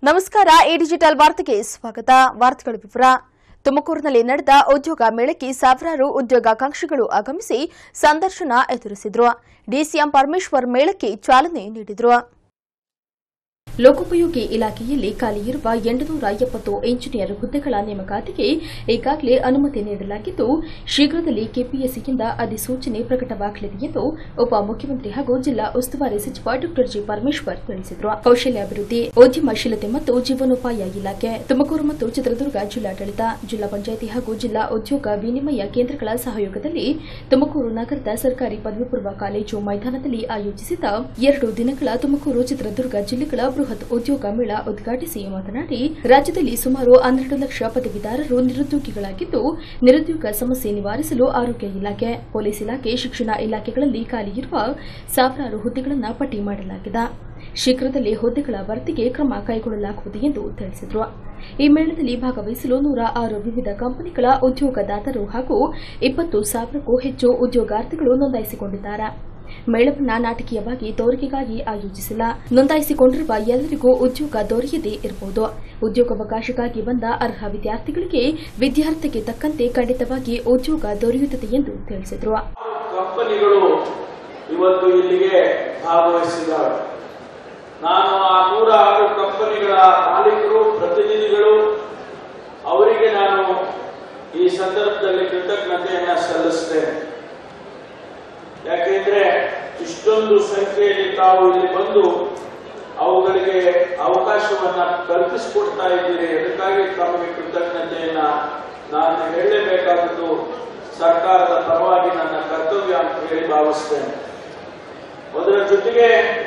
ನಮಸ್ಕಾರ A digital ವಾರ್ತೆಗೆ ಸ್ವಾಗತ ವಾರ್ತೆಗಳ ವಿವರ ತುಮಕೂರಿನಲ್ಲಿ ನಡೆದ ಉದ್ಯೋಗ ಮೇಳಕ್ಕೆ ಸಾವಿರಾರು ಉದ್ಯೋಗಾಕಾಂಕ್ಷಿಗಳು ಆಗಮಿಸಿ ಸಂದರ್ಶನ ಎದುರಿಸಿದ್ರು ಡಿಸಿಎಂ ಪರಮೇಶ್ವರ್ ಮೇಳಕ್ಕೆ ಚಾಲನೆ ನೀಡಿದ್ರು ಲೋಕೋಪಯೋಗಿ ಇಲಾಖೆಯಲ್ಲಿ ಖಾಲಿ ಇರುವ ಎಂಟುನೂರ ಎಪ್ಪತ್ತು ಇಂಜಿನಿಯರ್ ಹುದ್ದೆಗಳ ನೇಮಕಾತಿಗೆ ಈಗಾಗಲೇ ಅನುಮತಿ ನೀಡಲಾಗಿದ್ದು ಶೀಘ್ರದಲ್ಲಿ ಕೆಪಿಎಸ್ಸಿಯಿಂದ ಅಧಿಸೂಚನೆ ಪ್ರಕಟವಾಗಲಿದೆ ಎಂದು ಉಪಮುಖ್ಯಮಂತ್ರಿ ಹಾಗೂ ಜಿಲ್ಲಾ ಉಸ್ತುವಾರಿ ಸಚಿವ ಡಾ ಜಿ ಪರಮೇಶ್ವರ್ ತಿಳಿಸಿದರು ಕೌಶಲ್ಯಾಭಿವೃದ್ಧಿ ಉದ್ಯಮಶೀಲತೆ ಮತ್ತು ಜೀವನೋಪಾಯ ಇಲಾಖೆ ತುಮಕೂರು ಮತ್ತು ಚಿತ್ರದುರ್ಗ ಜಿಲ್ಲಾಡಳಿತ ಜಿಲ್ಲಾ ಪಂಚಾಯಿತಿ ಹಾಗೂ ಜಿಲ್ಲಾ ಉದ್ಯೋಗ ವಿನಿಮಯ ಕೇಂದ್ರಗಳ ಸಹಯೋಗದಲ್ಲಿ ತುಮಕೂರು ನಗರದ ಸರ್ಕಾರಿ ಪದವಿ ಪೂರ್ವ ಕಾಲೇಜು ಮೈದಾನದಲ್ಲಿ ಆಯೋಜಿಸಿದ್ದ ಎರಡು ದಿನಗಳ ತುಮಕೂರು ಚಿತ್ರದುರ್ಗ ಜಿಲ್ಲೆಗಳ ಬೃಹತ್ ಉದ್ಯೋಗ ಮೇಳ ಉದ್ಘಾಟಿಸಿ ಮಾತನಾಡಿ ರಾಜ್ಯದಲ್ಲಿ ಸುಮಾರು ಹನ್ನೆರಡು ಲಕ್ಷ ಪದವೀಧರರು ನಿರುದ್ಯೋಗಿಗಳಾಗಿದ್ದು ನಿರುದ್ಯೋಗ ಸಮಸ್ಯೆ ನಿವಾರಿಸಲು ಆರೋಗ್ಯ ಇಲಾಖೆ ಪೊಲೀಸ್ ಇಲಾಖೆ ಶಿಕ್ಷಣ ಇಲಾಖೆಗಳಲ್ಲಿ ಖಾಲಿ ಇರುವ ಸಾವಿರಾರು ಹುದ್ದೆಗಳನ್ನು ಪಟ್ಟಿ ಮಾಡಲಾಗಿದೆ ಶೀಘ್ರದಲ್ಲೇ ಹುದ್ದೆಗಳ ಭರ್ತಿಗೆ ಕ್ರಮ ಕೈಗೊಳ್ಳಲಾಗುವುದು ಎಂದು ತಿಳಿಸಿದರು ಈ ಮೇಳದಲ್ಲಿ ಭಾಗವಹಿಸಲು ನೂರ ಆರು ವಿವಿಧ ಕಂಪನಿಗಳ ಉದ್ಯೋಗದಾತರು ಹಾಗೂ ಇಪ್ಪತ್ತು ಸಾವಿರಕ್ಕೂ ಹೆಚ್ಚು ಉದ್ಯೋಗಾರ್ಥಿಗಳು ನೋಂದಾಯಿಸಿಕೊಂಡಿದ್ದಾರೆ ಮೇಳವನ್ನ ನಾಟಕೀಯವಾಗಿ ತೋರಿಕೆಗಾಗಿ ಆಯೋಜಿಸಿಲ್ಲ ನೋಂದಾಯಿಸಿಕೊಂಡಿರುವ ಎಲ್ಲರಿಗೂ ಉದ್ಯೋಗ ದೊರೆಯದೇ ಇರಬಹುದು ಉದ್ಯೋಗಾವಕಾಶಕ್ಕಾಗಿ ಬಂದ ಅರ್ಹ ವಿದ್ಯಾರ್ಥಿಗಳಿಗೆ ವಿದ್ಯಾರ್ಥಿಗೆ ತಕ್ಕಂತೆ ಖಂಡಿತವಾಗಿ ಉದ್ಯೋಗ ದೊರೆಯುತ್ತದೆ ಎಂದು ತಿಳಿಸಿದರು ಕಂಪನಿಗಳು ಇವತ್ತು ಇಲ್ಲಿಗೆ ಭಾಗವಹಿಸಿದ್ದಾರೆ ನಾನು ಆ ನೂರ ಆರು ಕಂಪನಿಗಳ ಮಾಲೀಕರು ಪ್ರತಿನಿಧಿಗಳು ಅವರಿಗೆ ನಾನು ಈ ಸಂದರ್ಭದಲ್ಲಿ ಕೃತಜ್ಞತೆಯನ್ನ ಸಲ್ಲಿಸ್ತೇನೆ ಯಾಕೆಂದ್ರೆ ಇಷ್ಟೊಂದು ಸಂಖ್ಯೆಯಲ್ಲಿ ತಾವು ಇಲ್ಲಿ ಬಂದು ಅವುಗಳಿಗೆ ಅವಕಾಶವನ್ನ ಕಲ್ಪಿಸಿಕೊಡ್ತಾ ಇದ್ದೀರಿ ಅದಕ್ಕಾಗಿ ತಮಗೆ ಕೃತಜ್ಞತೆಯನ್ನ ನಾನು ಹೇಳಲೇಬೇಕಾದದ್ದು ಸರ್ಕಾರದ ಪರವಾಗಿ ನನ್ನ ಕರ್ತವ್ಯ ಅಂತ ಹೇಳಿ ಭಾವಿಸ್ತೇನೆ ಅದರ ಜೊತೆಗೆ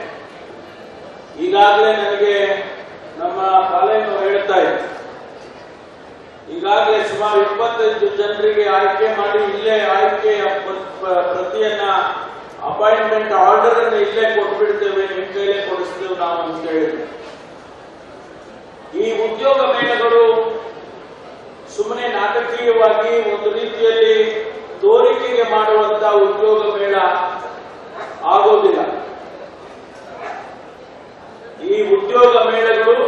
ಈಗಾಗಲೇ ನನಗೆ ನಮ್ಮ ಕಾಲೇಜು ಹೇಳ್ತಾ ಇತ್ತು ಈಗಾಗಲೇ ಸುಮಾರು ಇಪ್ಪತ್ತೈದು ಜನರಿಗೆ ಆಯ್ಕೆ ಮಾಡಿ ಇಲ್ಲೇ ಆಯ್ಕೆಯ ಪ- ಪ- ಪ್ರತಿಯನ್ನ ಅಪಾಯಿಂಟ್ಮೆಂಟ್ ಆರ್ಡರ್ ಅನ್ನು ಇಲ್ಲೇ ಕೊಟ್ಬಿಡ್ತೇವೆ ನಿಮ್ ಕೈಲೇ ಕೊಡಿಸ್ತೇವೆ ನಾವು ಅಂತ ಹೇಳಿದ್ವಿ ಈ ಉದ್ಯೋಗ ಮೇಳಗಳು ಸುಮ್ಮನೆ ನಾಟಕೀಯವಾಗಿ ಒಂದು ರೀತಿಯಲ್ಲಿ ತೋರಿಕೆಗೆ ಮಾಡುವಂತ ಉದ್ಯೋಗ ಮೇಳ ಆಗೋದಿಲ್ಲ ಈ ಉದ್ಯೋಗ ಮೇಳಗಳು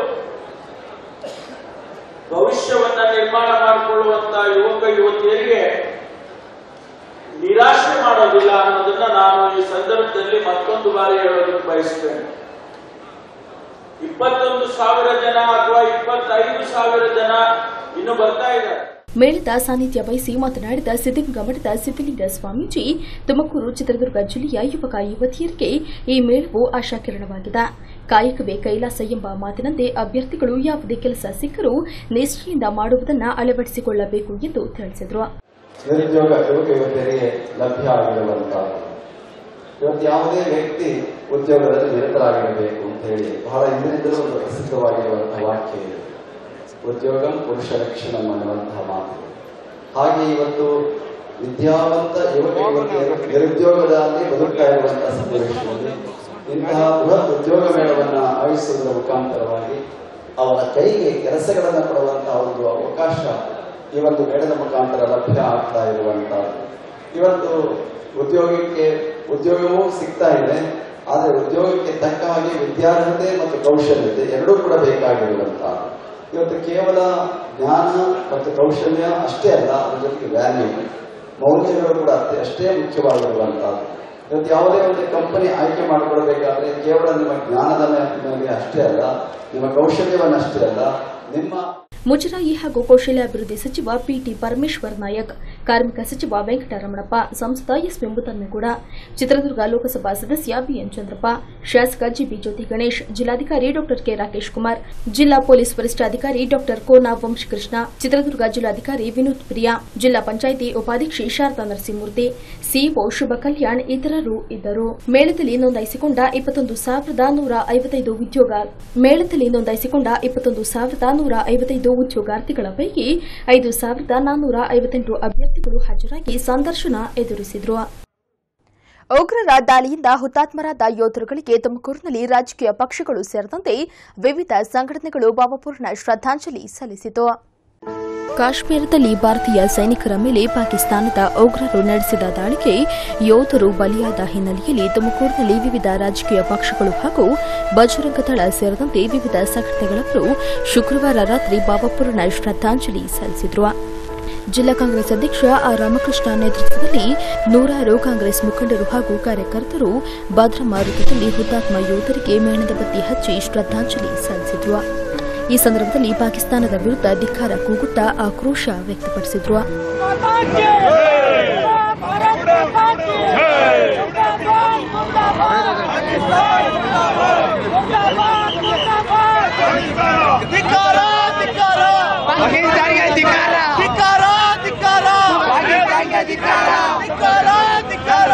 ಭವಿಷ್ಯವನ್ನ ನಿರ್ಮಾಣ ಮಾಡಿಕೊಳ್ಳುವಂತ ಯುವಕ ಯುವತಿಯರಿಗೆ ನಿರಾಶೆ ಮಾಡೋದಿಲ್ಲ ಅನ್ನೋದನ್ನ ನಾನು ಈ ಸಂದರ್ಭದಲ್ಲಿ ಮತ್ತೊಂದು ಬಾರಿ ಹೇಳೋದಕ್ಕೆ ಬಯಸ್ತೇನೆ ಇಪ್ಪತ್ತೊಂದು ಸಾವಿರ ಜನ ಅಥವಾ ಇಪ್ಪತ್ತೈದು ಸಾವಿರ ಜನ ಇನ್ನು ಬರ್ತಾ ಇದ್ದಾರೆ ಮೇಳದ ಸಾನ್ನಿಧ್ಯ ವಹಿಸಿ ಮಾತನಾಡಿದ ಸಿದ್ದಗಂಗಾ ಮಠದ ಸಿದ್ದಲಿಂಗ ಸ್ವಾಮೀಜಿ ತುಮಕೂರು ಚಿತ್ರದುರ್ಗ ಜಿಲ್ಲೆಯ ಯುವಕ ಯುವತಿಯರಿಗೆ ಈ ಮೇಳವು ಆಶಾಕಿರಣವಾಗಿದೆ ಕಾಯಕವೇ ಕೈಲಾಸ ಎಂಬ ಮಾತಿನಂತೆ ಅಭ್ಯರ್ಥಿಗಳು ಯಾವುದೇ ಕೆಲಸ ಸಿಕ್ಕರೂ ನಿಷ್ಠೆಯಿಂದ ಮಾಡುವುದನ್ನು ಅಳವಡಿಸಿಕೊಳ್ಳಬೇಕು ಎಂದು ತಿಳಿಸಿದರು ನಿರುದ್ಯೋಗ ಯುವಕ ಯುವತಿಯರಿಗೆ ಲಭ್ಯ ಆಗಿರುವಂತಹದ್ದು ಇವತ್ತು ಯಾವುದೇ ವ್ಯಕ್ತಿ ಉದ್ಯೋಗದಲ್ಲಿ ನಿರತರಾಗಿರಬೇಕು ಅಂತ ಹೇಳಿ ಬಹಳ ಹಿಂದಿನಿಂದಲೂ ಒಂದು ಪ್ರಸಿದ್ಧವಾಗಿರುವಂತಹ ವಾಕ್ಯ ಇದೆ ಉದ್ಯೋಗಂ ಪುರುಷ ರಕ್ಷಣಂ ಅನ್ನುವಂತಹ ಮಾತು ಹಾಗೆ ಇವತ್ತು ವಿದ್ಯಾವಂತ ಯುವಕ ಯುವತಿಯರು ನಿರುದ್ಯೋಗದಲ್ಲಿ ಬದುಕ್ತಾ ಇರುವಂತಹ ಸನ್ನಿವೇಶದಲ್ಲಿ ಇಂತಹ ಬೃಹತ್ ಉದ್ಯೋಗ ಮೇಳವನ್ನ ಆಯೋಜಿಸುವುದರ ಮುಖಾಂತರವಾಗಿ ಅವರ ಕೈಗೆ ಕೆಲಸಗಳನ್ನು ಕೊಡುವಂತಹ ಒಂದು ಅವಕಾಶ ಈ ಒಂದು ಮೇಳದ ಮುಖಾಂತರ ಲಭ್ಯ ಆಗ್ತಾ ಇರುವಂತಹದ್ದು ಇವತ್ತು ಉದ್ಯೋಗಕ್ಕೆ ಉದ್ಯೋಗವೂ ಸಿಗ್ತಾ ಇದೆ ಆದರೆ ಉದ್ಯೋಗಕ್ಕೆ ತಕ್ಕ ಹಾಗೆ ವಿದ್ಯಾರ್ಹತೆ ಮತ್ತು ಕೌಶಲ್ಯತೆ ಎರಡೂ ಕೂಡ ಬೇಕಾಗಿರುವಂತಹದ್ದು ಇವತ್ತು ಕೇವಲ ಜ್ಞಾನ ಮತ್ತು ಕೌಶಲ್ಯ ಅಷ್ಟೇ ಅಲ್ಲ ಅದ್ರ ಜೊತೆಗೆ ವ್ಯಾಲ್ಯೂ ಮೌಲ್ಯಗಳು ಕೂಡ ಅಷ್ಟೇ- ಅಷ್ಟೇ ಮುಖ್ಯವಾಗಿರುವಂತಹದ್ದು ಇವತ್ತು ಯಾವುದೇ ಒಂದು ಕಂಪನಿ ಆಯ್ಕೆ ಮಾಡಿಕೊಳ್ಬೇಕಾದ್ರೆ ಕೇವಲ ನಿಮ್ಮ ಜ್ಞಾನದ ಮೇಲೆ ಅಷ್ಟೇ ಅಲ್ಲ ನಿಮ್ಮ ಕೌಶಲ್ಯವನ್ನಷ್ಟೇ ಅಲ್ಲ ನಿಮ್ಮ ಮುಜರಾಯಿ ಹಾಗೂ ಕೌಶಲ್ಯಾಭಿವೃದ್ಧಿ ಸಚಿವ ಪಿಟಿ ಪರಮೇಶ್ವರ್ ನಾಯಕ್ ಕಾರ್ಮಿಕ ಸಚಿವ ವೆಂಕಟರಮಣಪ್ಪ ಸಂಸದ ಎಸ್ ಕೂಡ ಚಿತ್ರದುರ್ಗ ಲೋಕಸಭಾ ಸದಸ್ಯ ಬಿಎನ್ ಚಂದ್ರಪ್ಪ ಶಾಸಕ ಜಿಬಿ ಜ್ಯೋತಿ ಗಣೇಶ್ ಜಿಲ್ಲಾಧಿಕಾರಿ ಡಾ ಕೆ ರಾಕೇಶ್ ಕುಮಾರ್ ಜಿಲ್ಲಾ ಪೊಲೀಸ್ ವರಿಷ್ಠಾಧಿಕಾರಿ ಡಾ ಕೋನಾ ವಂಶಕೃಷ್ಣ ಚಿತ್ರದುರ್ಗ ಜಿಲ್ಲಾಧಿಕಾರಿ ವಿನೋದ್ ಪ್ರಿಯಾ ಜಿಲ್ಲಾ ಪಂಚಾಯಿತಿ ಉಪಾಧ್ಯಕ್ಷೆ ಶಾರದಾ ನರಸಿಂಹಮೂರ್ತಿ ಸಿಇಒ ಶುಭ ಕಲ್ಯಾಣ್ ಇತರರು ಇದ್ದರು ಮೇಳದಲ್ಲಿ ನೋಂದಾಯಿಸಿಕೊಂಡ ಇಪ್ಪತ್ತೊಂದು ಸಾವಿರದ ನೂರ ಐವತ್ತೈದು ಉದ್ಯೋಗ ಮೇಳದಲ್ಲಿ ನೋಂದಾಯಿಸಿಕೊಂಡ ಇಪ್ಪತ್ತೊಂದು ಸಾವಿರದ ನೂರ ಐವತ್ತೈದು ಉದ್ಯೋಗಾರ್ಥಿಗಳ ಪೈಕಿ ಐದು ಸಾವಿರದ ನಾನ್ನೂರ ಐವತ್ತೆಂಟು ಅಭ್ಯರ್ಥಿಗಳು ಹಾಜರಾಗಿ ಸಂದರ್ಶನ ಎದುರಿಸಿದ್ರು ಉಗ್ರರ ದಾಳಿಯಿಂದ ಹುತಾತ್ಮರಾದ ಯೋಧರುಗಳಿಗೆ ತುಮಕೂರಿನಲ್ಲಿ ರಾಜಕೀಯ ಪಕ್ಷಗಳು ಸೇರಿದಂತೆ ವಿವಿಧ ಸಂಘಟನೆಗಳು ಭಾವಪೂರ್ಣ ಶ್ರದ್ಧಾಂಜಲಿ ಸಲ್ಲಿಸಿತು ಕಾಶ್ಮೀರದಲ್ಲಿ ಭಾರತೀಯ ಸೈನಿಕರ ಮೇಲೆ ಪಾಕಿಸ್ತಾನದ ಉಗ್ರರು ನಡೆಸಿದ ದಾಳಿಗೆ ಯೋಧರು ಬಲಿಯಾದ ಹಿನ್ನೆಲೆಯಲ್ಲಿ ತುಮಕೂರಿನಲ್ಲಿ ವಿವಿಧ ರಾಜಕೀಯ ಪಕ್ಷಗಳು ಹಾಗೂ ಬಜರಂಗದಳ ಸೇರಿದಂತೆ ವಿವಿಧ ಸಂಘಟನೆಗಳವರು ಶುಕ್ರವಾರ ರಾತ್ರಿ ಭಾವಪೂರ್ಣ ಶ್ರದ್ದಾಂಜಲಿ ಸಲ್ಲಿಸಿದರು ಜಿಲ್ಲಾ ಕಾಂಗ್ರೆಸ್ ಅಧ್ಯಕ್ಷ ಆರ್ ರಾಮಕೃಷ್ಣ ನೇತೃತ್ವದಲ್ಲಿ ನೂರಾರು ಕಾಂಗ್ರೆಸ್ ಮುಖಂಡರು ಹಾಗೂ ಕಾರ್ಯಕರ್ತರು ಭದ್ರಮ ವೃತ್ತದಲ್ಲಿ ಹುತಾತ್ಮ ಯೋಧರಿಗೆ ಮೇಣದ ಬತ್ತಿ ಹಚ್ಚಿ ಶ್ರದ್ದಾಂಜಲಿ ಸಲ್ಲಿಸಿದ್ರು ಈ ಸಂದರ್ಭದಲ್ಲಿ ಪಾಕಿಸ್ತಾನದ ವಿರುದ್ಧ ಧಿಕ್ಕಾರ ಕೂಗುತ್ತಾ ಆಕ್ರೋಶ ವ್ಯಕ್ತಪಡಿಸಿದ್ರು ಧಿಕ್ಕಾರ ಧಿಕ್ಕಾರ ಪಾಕಿಸ್ತಾನಿಗೆ ಧಿಕ್ಕಾರ ಧಿಕ್ಕಾರ ಧಿಕ್ಕಾರ ಪಾಕಿಸ್ತಾನಿಗೆ ಧಿಕ್ಕಾರ ಧಿಕ್ಕಾರ ಧಿಕ್ಕಾರ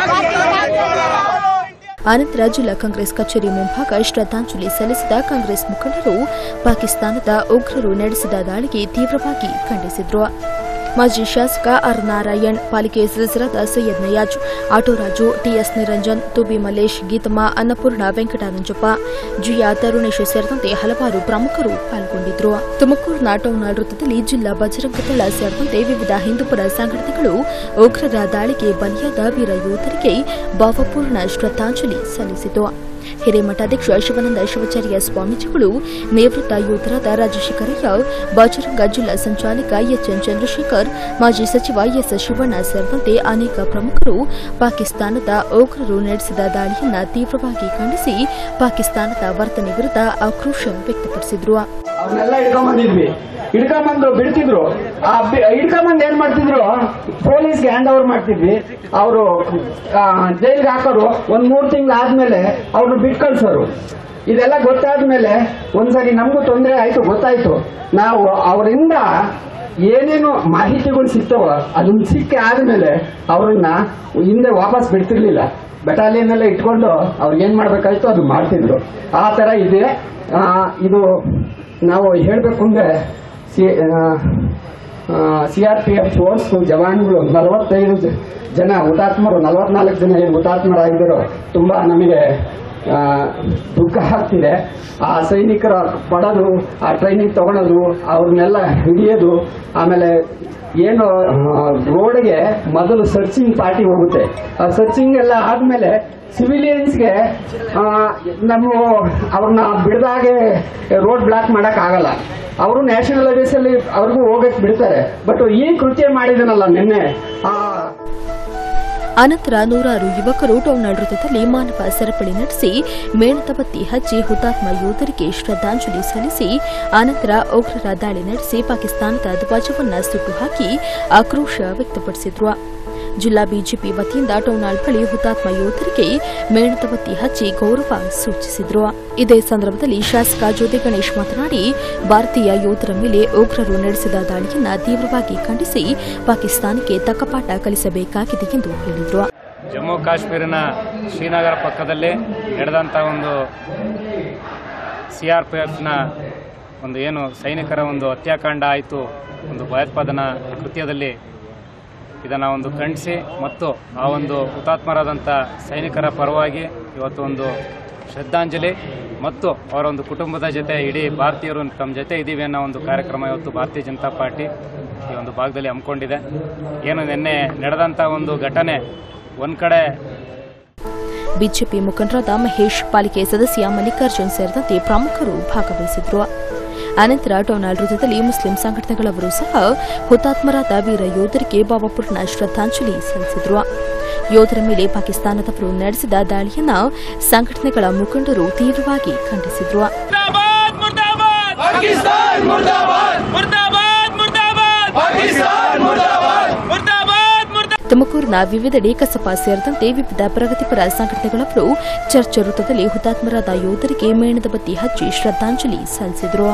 ಅನಂತರ ಜಿಲ್ಲಾ ಕಾಂಗ್ರೆಸ್ ಕಚೇರಿ ಮುಂಭಾಗ ಶ್ರದ್ದಾಂಜಲಿ ಸಲ್ಲಿಸಿದ ಕಾಂಗ್ರೆಸ್ ಮುಖಂಡರು ಪಾಕಿಸ್ತಾನದ ಉಗ್ರರು ನಡೆಸಿದ ದಾಳಿಗೆ ತೀವ್ರವಾಗಿ ಖಂಡಿಸಿದ್ರು ಮಾಜಿ ಶಾಸಕ ಆರ್ ನಾರಾಯಣ್ ಪಾಲಿಕೆ ಸದಸ್ಯರಾದ ಸೈಯದ್ ನಯಾಜ್ ಆಟೋರಾಜು ಟಿಎಸ್ ನಿರಂಜನ್ ತುಬಿ ಮಲ್ಲೇಶ್ ಗೀತಮ್ಮ ಅನ್ನಪೂರ್ಣ ವೆಂಕಟಾನಂಜಪ್ಪ ಜಿಯಾ ತರುಣೇಶ್ ಸೇರಿದಂತೆ ಹಲವಾರು ಪ್ರಮುಖರು ಪಾಲ್ಗೊಂಡಿದ್ರು ತುಮಕೂರಿನ ಟೌನ್ ವೃತ್ತದಲ್ಲಿ ಜಿಲ್ಲಾ ಬಜರಂಗದಳ ಸೇರಿದಂತೆ ವಿವಿಧ ಹಿಂದೂಪರ ಸಂಘಟನೆಗಳು ಉಗ್ರರ ದಾಳಿಗೆ ಬಲಿಯಾದ ವೀರ ಯೋಧರಿಗೆ ಭಾವಪೂರ್ಣ ಶ್ರದ್ದಾಂಜಲಿ ಸಲ್ಲಿಸಿತು ಹಿರೇಮಠಾಧ್ಯಕ್ಷ ಶಿವಾನಂದ ಶಿವಾಚಾರ್ಯ ಸ್ವಾಮೀಜಿಗಳು ನಿವೃತ್ತ ಯೋಧರಾದ ರಾಜಶೇಖರಯ್ಯ ಬಜರಂಗ ಜಿಲ್ಲಾ ಸಂಚಾಲಕ ಎಚ್ಎನ್ ಚಂದ್ರಶೇಖರ್ ಮಾಜಿ ಸಚಿವ ಎಸ್ ಶಿವಣ್ಣ ಸೇರಿದಂತೆ ಅನೇಕ ಪ್ರಮುಖರು ಪಾಕಿಸ್ತಾನದ ಉಗ್ರರು ನಡೆಸಿದ ದಾಳಿಯನ್ನ ತೀವ್ರವಾಗಿ ಖಂಡಿಸಿ ಪಾಕಿಸ್ತಾನದ ವರ್ತನೆ ವಿರುದ್ಧ ಆಕ್ರೋಶ ವ್ಯಕ್ತಪಡಿಸಿದ್ರು ಅವ್ರನ್ನೆಲ್ಲ ಹಿಡ್ಕೊಂಬಂದಿದ್ವಿ ಹಿಡ್ಕೊಂಬಂದು ಬಿಡ್ತಿದ್ರು ಆ ಬಿ- ಹಿಡ್ಕೊಂಬಂದ್ ಏನ್ ಮಾಡ್ತಿದ್ರು ಪೊಲೀಸ್ಗೆ ಹ್ಯಾಂಡ್ ಓವರ್ ಮಾಡ್ತಿದ್ವಿ ಅವರು ಜೈಲ್ಗೆ ಹಾಕೋರು ಒಂದ್ ಮೂರ್ ತಿಂಗಳು ಆದ್ಮೇಲೆ ಅವ್ರನ್ನ ಬಿಟ್ ಕಳ್ಸೋರು ಇದೆಲ್ಲ ಗೊತ್ತಾದ್ಮೇಲೆ ಒಂದ್ಸರಿ ನಮಗೂ ತೊಂದರೆ ಆಯ್ತು ಗೊತ್ತಾಯ್ತು ನಾವು ಅವರಿಂದ ಏನೇನು ಮಾಹಿತಿಗಳು ಸಿಗ್ತವ ಅದನ್ನ ಸಿಕ್ಕಿ ಆದ್ಮೇಲೆ ಅವ್ರನ್ನ ಹಿಂದೆ ವಾಪಸ್ ಬಿಡ್ತಿರ್ಲಿಲ್ಲ ಬೆಟಾಲಿಯನ್ ಎಲ್ಲ ಇಟ್ಕೊಂಡು ಅವ್ರಿಗೆ ಏನ್ ಮಾಡ್ಬೇಕಾಯ್ತು ಅದು ಮಾಡ್ತಿದ್ರು ಆ ತರ ಇದೆ ಆ, ಇದು ನಾವು ಹೇಳಬೇಕು ಅಂದ್ರೆ C R P F force ಜವಾನ್ಗಳು ನಲವತ್ತೈದು ಜ- ಜನ ಹುತಾತ್ಮರು ನಲವತ್ನಾಲ್ಕು ಜನ ಏನು ಹುತಾತ್ಮರಾಗಿದ್ದಾರೋ ತುಂಬಾ ನಮಗೆ ಆ, ದುಃಖ ಆಗ್ತಿದೆ ಆ ಸೈನಿಕರ ಪಡೋದು ಆ ಟ್ರೈನಿಂಗ್ ತಗೊಳೋದು ಅವ್ರನ್ನೆಲ್ಲ ಹಿಡಿಯೋದು ಆಮೇಲೆ ಏನು ರೋಡ್ಗೆ ಮೊದಲು ಸರ್ಚಿಂಗ್ ಪಾರ್ಟಿ ಹೋಗುತ್ತೆ ಆ ಸರ್ಚಿಂಗ್ ಎಲ್ಲ ಆದ್ಮೇಲೆ ಸಿವಿಲಿಯನ್ಸ್ಗೆ ನಮ್ಮ ಅವ್ರನ್ನ ಬಿಡದಾಗೆ ರೋಡ್ ಬ್ಲಾಕ್ ಮಾಡಕ್ ಆಗಲ್ಲ ಅವರು ನ್ಯಾಷನಲ್ ಹೈವೇಸ್ ಅಲ್ಲಿ ಅವ್ರಿಗೂ ಹೋಗಕ್ ಬಿಡ್ತಾರೆ ಬಟ್ ಈ ಕೃತ್ಯ ಮಾಡಿದನಲ್ಲ ನಿನ್ನೆ ಆ ಅನಂತರ ನೂರಾರು ಯುವಕರು ಟೌನ್ ವೃತ್ತದಲ್ಲಿ ಮಾನವ ಸರಪಳಿ ನಡೆಸಿ ಮೇಣದ ಬತ್ತಿ ಹಚ್ಚಿ ಹುತಾತ್ಮ ಯೋಧರಿಗೆ ಶ್ರದ್ದಾಂಜಲಿ ಸಲ್ಲಿಸಿ ಅನಂತರ ಉಗ್ರರ ದಾಳಿ ನಡೆಸಿ ಪಾಕಿಸ್ತಾನದ ಧ್ವಜವನ್ನ ಸುಟ್ಟು ಹಾಕಿ ಆಕ್ರೋಶ ವ್ಯಕ್ತಪಡಿಸಿದ್ರು ಜಿಲ್ಲಾ ಬಿಜೆಪಿ ವತಿಯಿಂದ ಟೌನಾಳ್ ಬಳಿ ಹುತಾತ್ಮ ಯೋಧರಿಗೆ ಮೇಣದ ಬತ್ತಿ ಹಚ್ಚಿ ಗೌರವ ಸೂಚಿಸಿದ್ರು ಇದೇ ಸಂದರ್ಭದಲ್ಲಿ ಶಾಸಕ ಜ್ಯೋತಿ ಗಣೇಶ್ ಮಾತನಾಡಿ ಭಾರತೀಯ ಯೋಧರ ಮೇಲೆ ಉಗ್ರರು ನಡೆಸಿದ ದಾಳಿಯನ್ನ ತೀವ್ರವಾಗಿ ಖಂಡಿಸಿ ಪಾಕಿಸ್ತಾನಕ್ಕೆ ತಕ್ಕ ಪಾಠ ಕಲಿಸಬೇಕಾಗಿದೆ ಎಂದು ಹೇಳಿದರು ಜಮ್ಮು ಕಾಶ್ಮೀರಿನ ಶ್ರೀನಗರ ಪಕ್ಕದಲ್ಲಿ ನಡೆದಂಥ ಒಂದು ಸಿ ಆರ್ ಪಿ ಎಫ್ನ ಒಂದು ಏನು ಸೈನಿಕರ ಒಂದು ಹತ್ಯಾಕಾಂಡ ಆಯಿತು ಒಂದು ಭಯೋತ್ಪಾದನಾ ಕೃತ್ಯದಲ್ಲಿ ಇದನ್ನು ಒಂದು ಖಂಡಿಸಿ ಮತ್ತು ಆ ಒಂದು ಹುತಾತ್ಮರಾದಂಥ ಸೈನಿಕರ ಪರವಾಗಿ ಇವತ್ತು ಒಂದು ಶ್ರದ್ಧಾಂಜಲಿ ಮತ್ತು ಅವರ ಒಂದು ಕುಟುಂಬದ ಜೊತೆ ಇಡೀ ಭಾರತೀಯರು ತಮ್ಮ ಜೊತೆ ಇದ್ದೀವಿ ಅನ್ನೋ ಒಂದು ಕಾರ್ಯಕ್ರಮ ಇವತ್ತು ಭಾರತೀಯ ಜನತಾ ಪಾರ್ಟಿ ಈ ಒಂದು ಭಾಗದಲ್ಲಿ ಹಮ್ಮಿಕೊಂಡಿದೆ ಏನು ನಿನ್ನೆ ನಡೆದಂಥ ಒಂದು ಘಟನೆ ಒಂದು ಕಡೆ ಬಿಜೆಪಿ ಮುಖಂಡರಾದ ಮಹೇಶ್ ಪಾಲಿಕೆ ಸದಸ್ಯ ಮಲ್ಲಿಕಾರ್ಜುನ್ ಸೇರಿದಂತೆ ಪ್ರಮುಖರು ಭಾಗವಹಿಸಿದ್ರು ಅನಂತರ ಟೌನಾಲ್ ವೃತ್ತದಲ್ಲಿ ಮುಸ್ಲಿಂ ಸಂಘಟನೆಗಳವರು ಸಹ ಹುತಾತ್ಮರಾದ ವೀರ ಯೋಧರಿಗೆ ಭಾವಪೂರ್ಣ ಶ್ರದ್ದಾಂಜಲಿ ಸಲ್ಲಿಸಿದ್ರು ಯೋಧರ ಮೇಲೆ ಪಾಕಿಸ್ತಾನದವರು ನಡೆಸಿದ ದಾಳಿಯನ್ನ ಸಂಘಟನೆಗಳ ಮುಖಂಡರು ತೀವ್ರವಾಗಿ ಖಂಡಿಸಿದ್ರು ಪಾಕಿಸ್ತಾನ್ ಮುರ್ದಾಬಾದ್ ಮುರ್ದಾಬಾದ್ ಮುರ್ದಾಬಾದ್ ಪಾಕಿಸ್ತಾನ್ ಮುರ್ದಾಬಾದ್ ಮುರ್ದಾಬಾದ್ ಮುರ್ದಾಬಾದ್ ತುಮಕೂರಿನ ವಿವಿಧೆಡೆ ಕಸಪ ಸೇರಿದಂತೆ ವಿವಿಧ ಪ್ರಗತಿಪರ ಸಂಘಟನೆಗಳವರು ಚರ್ಚ್ ವೃತ್ತದಲ್ಲಿ ಹುತಾತ್ಮರಾದ ಯೋಧರಿಗೆ ಮೇಣದ ಬತ್ತಿ ಹಚ್ಚಿ ಶ್ರದ್ದಾಂಜಲಿ ಸಲ್ಲಿಸಿದರು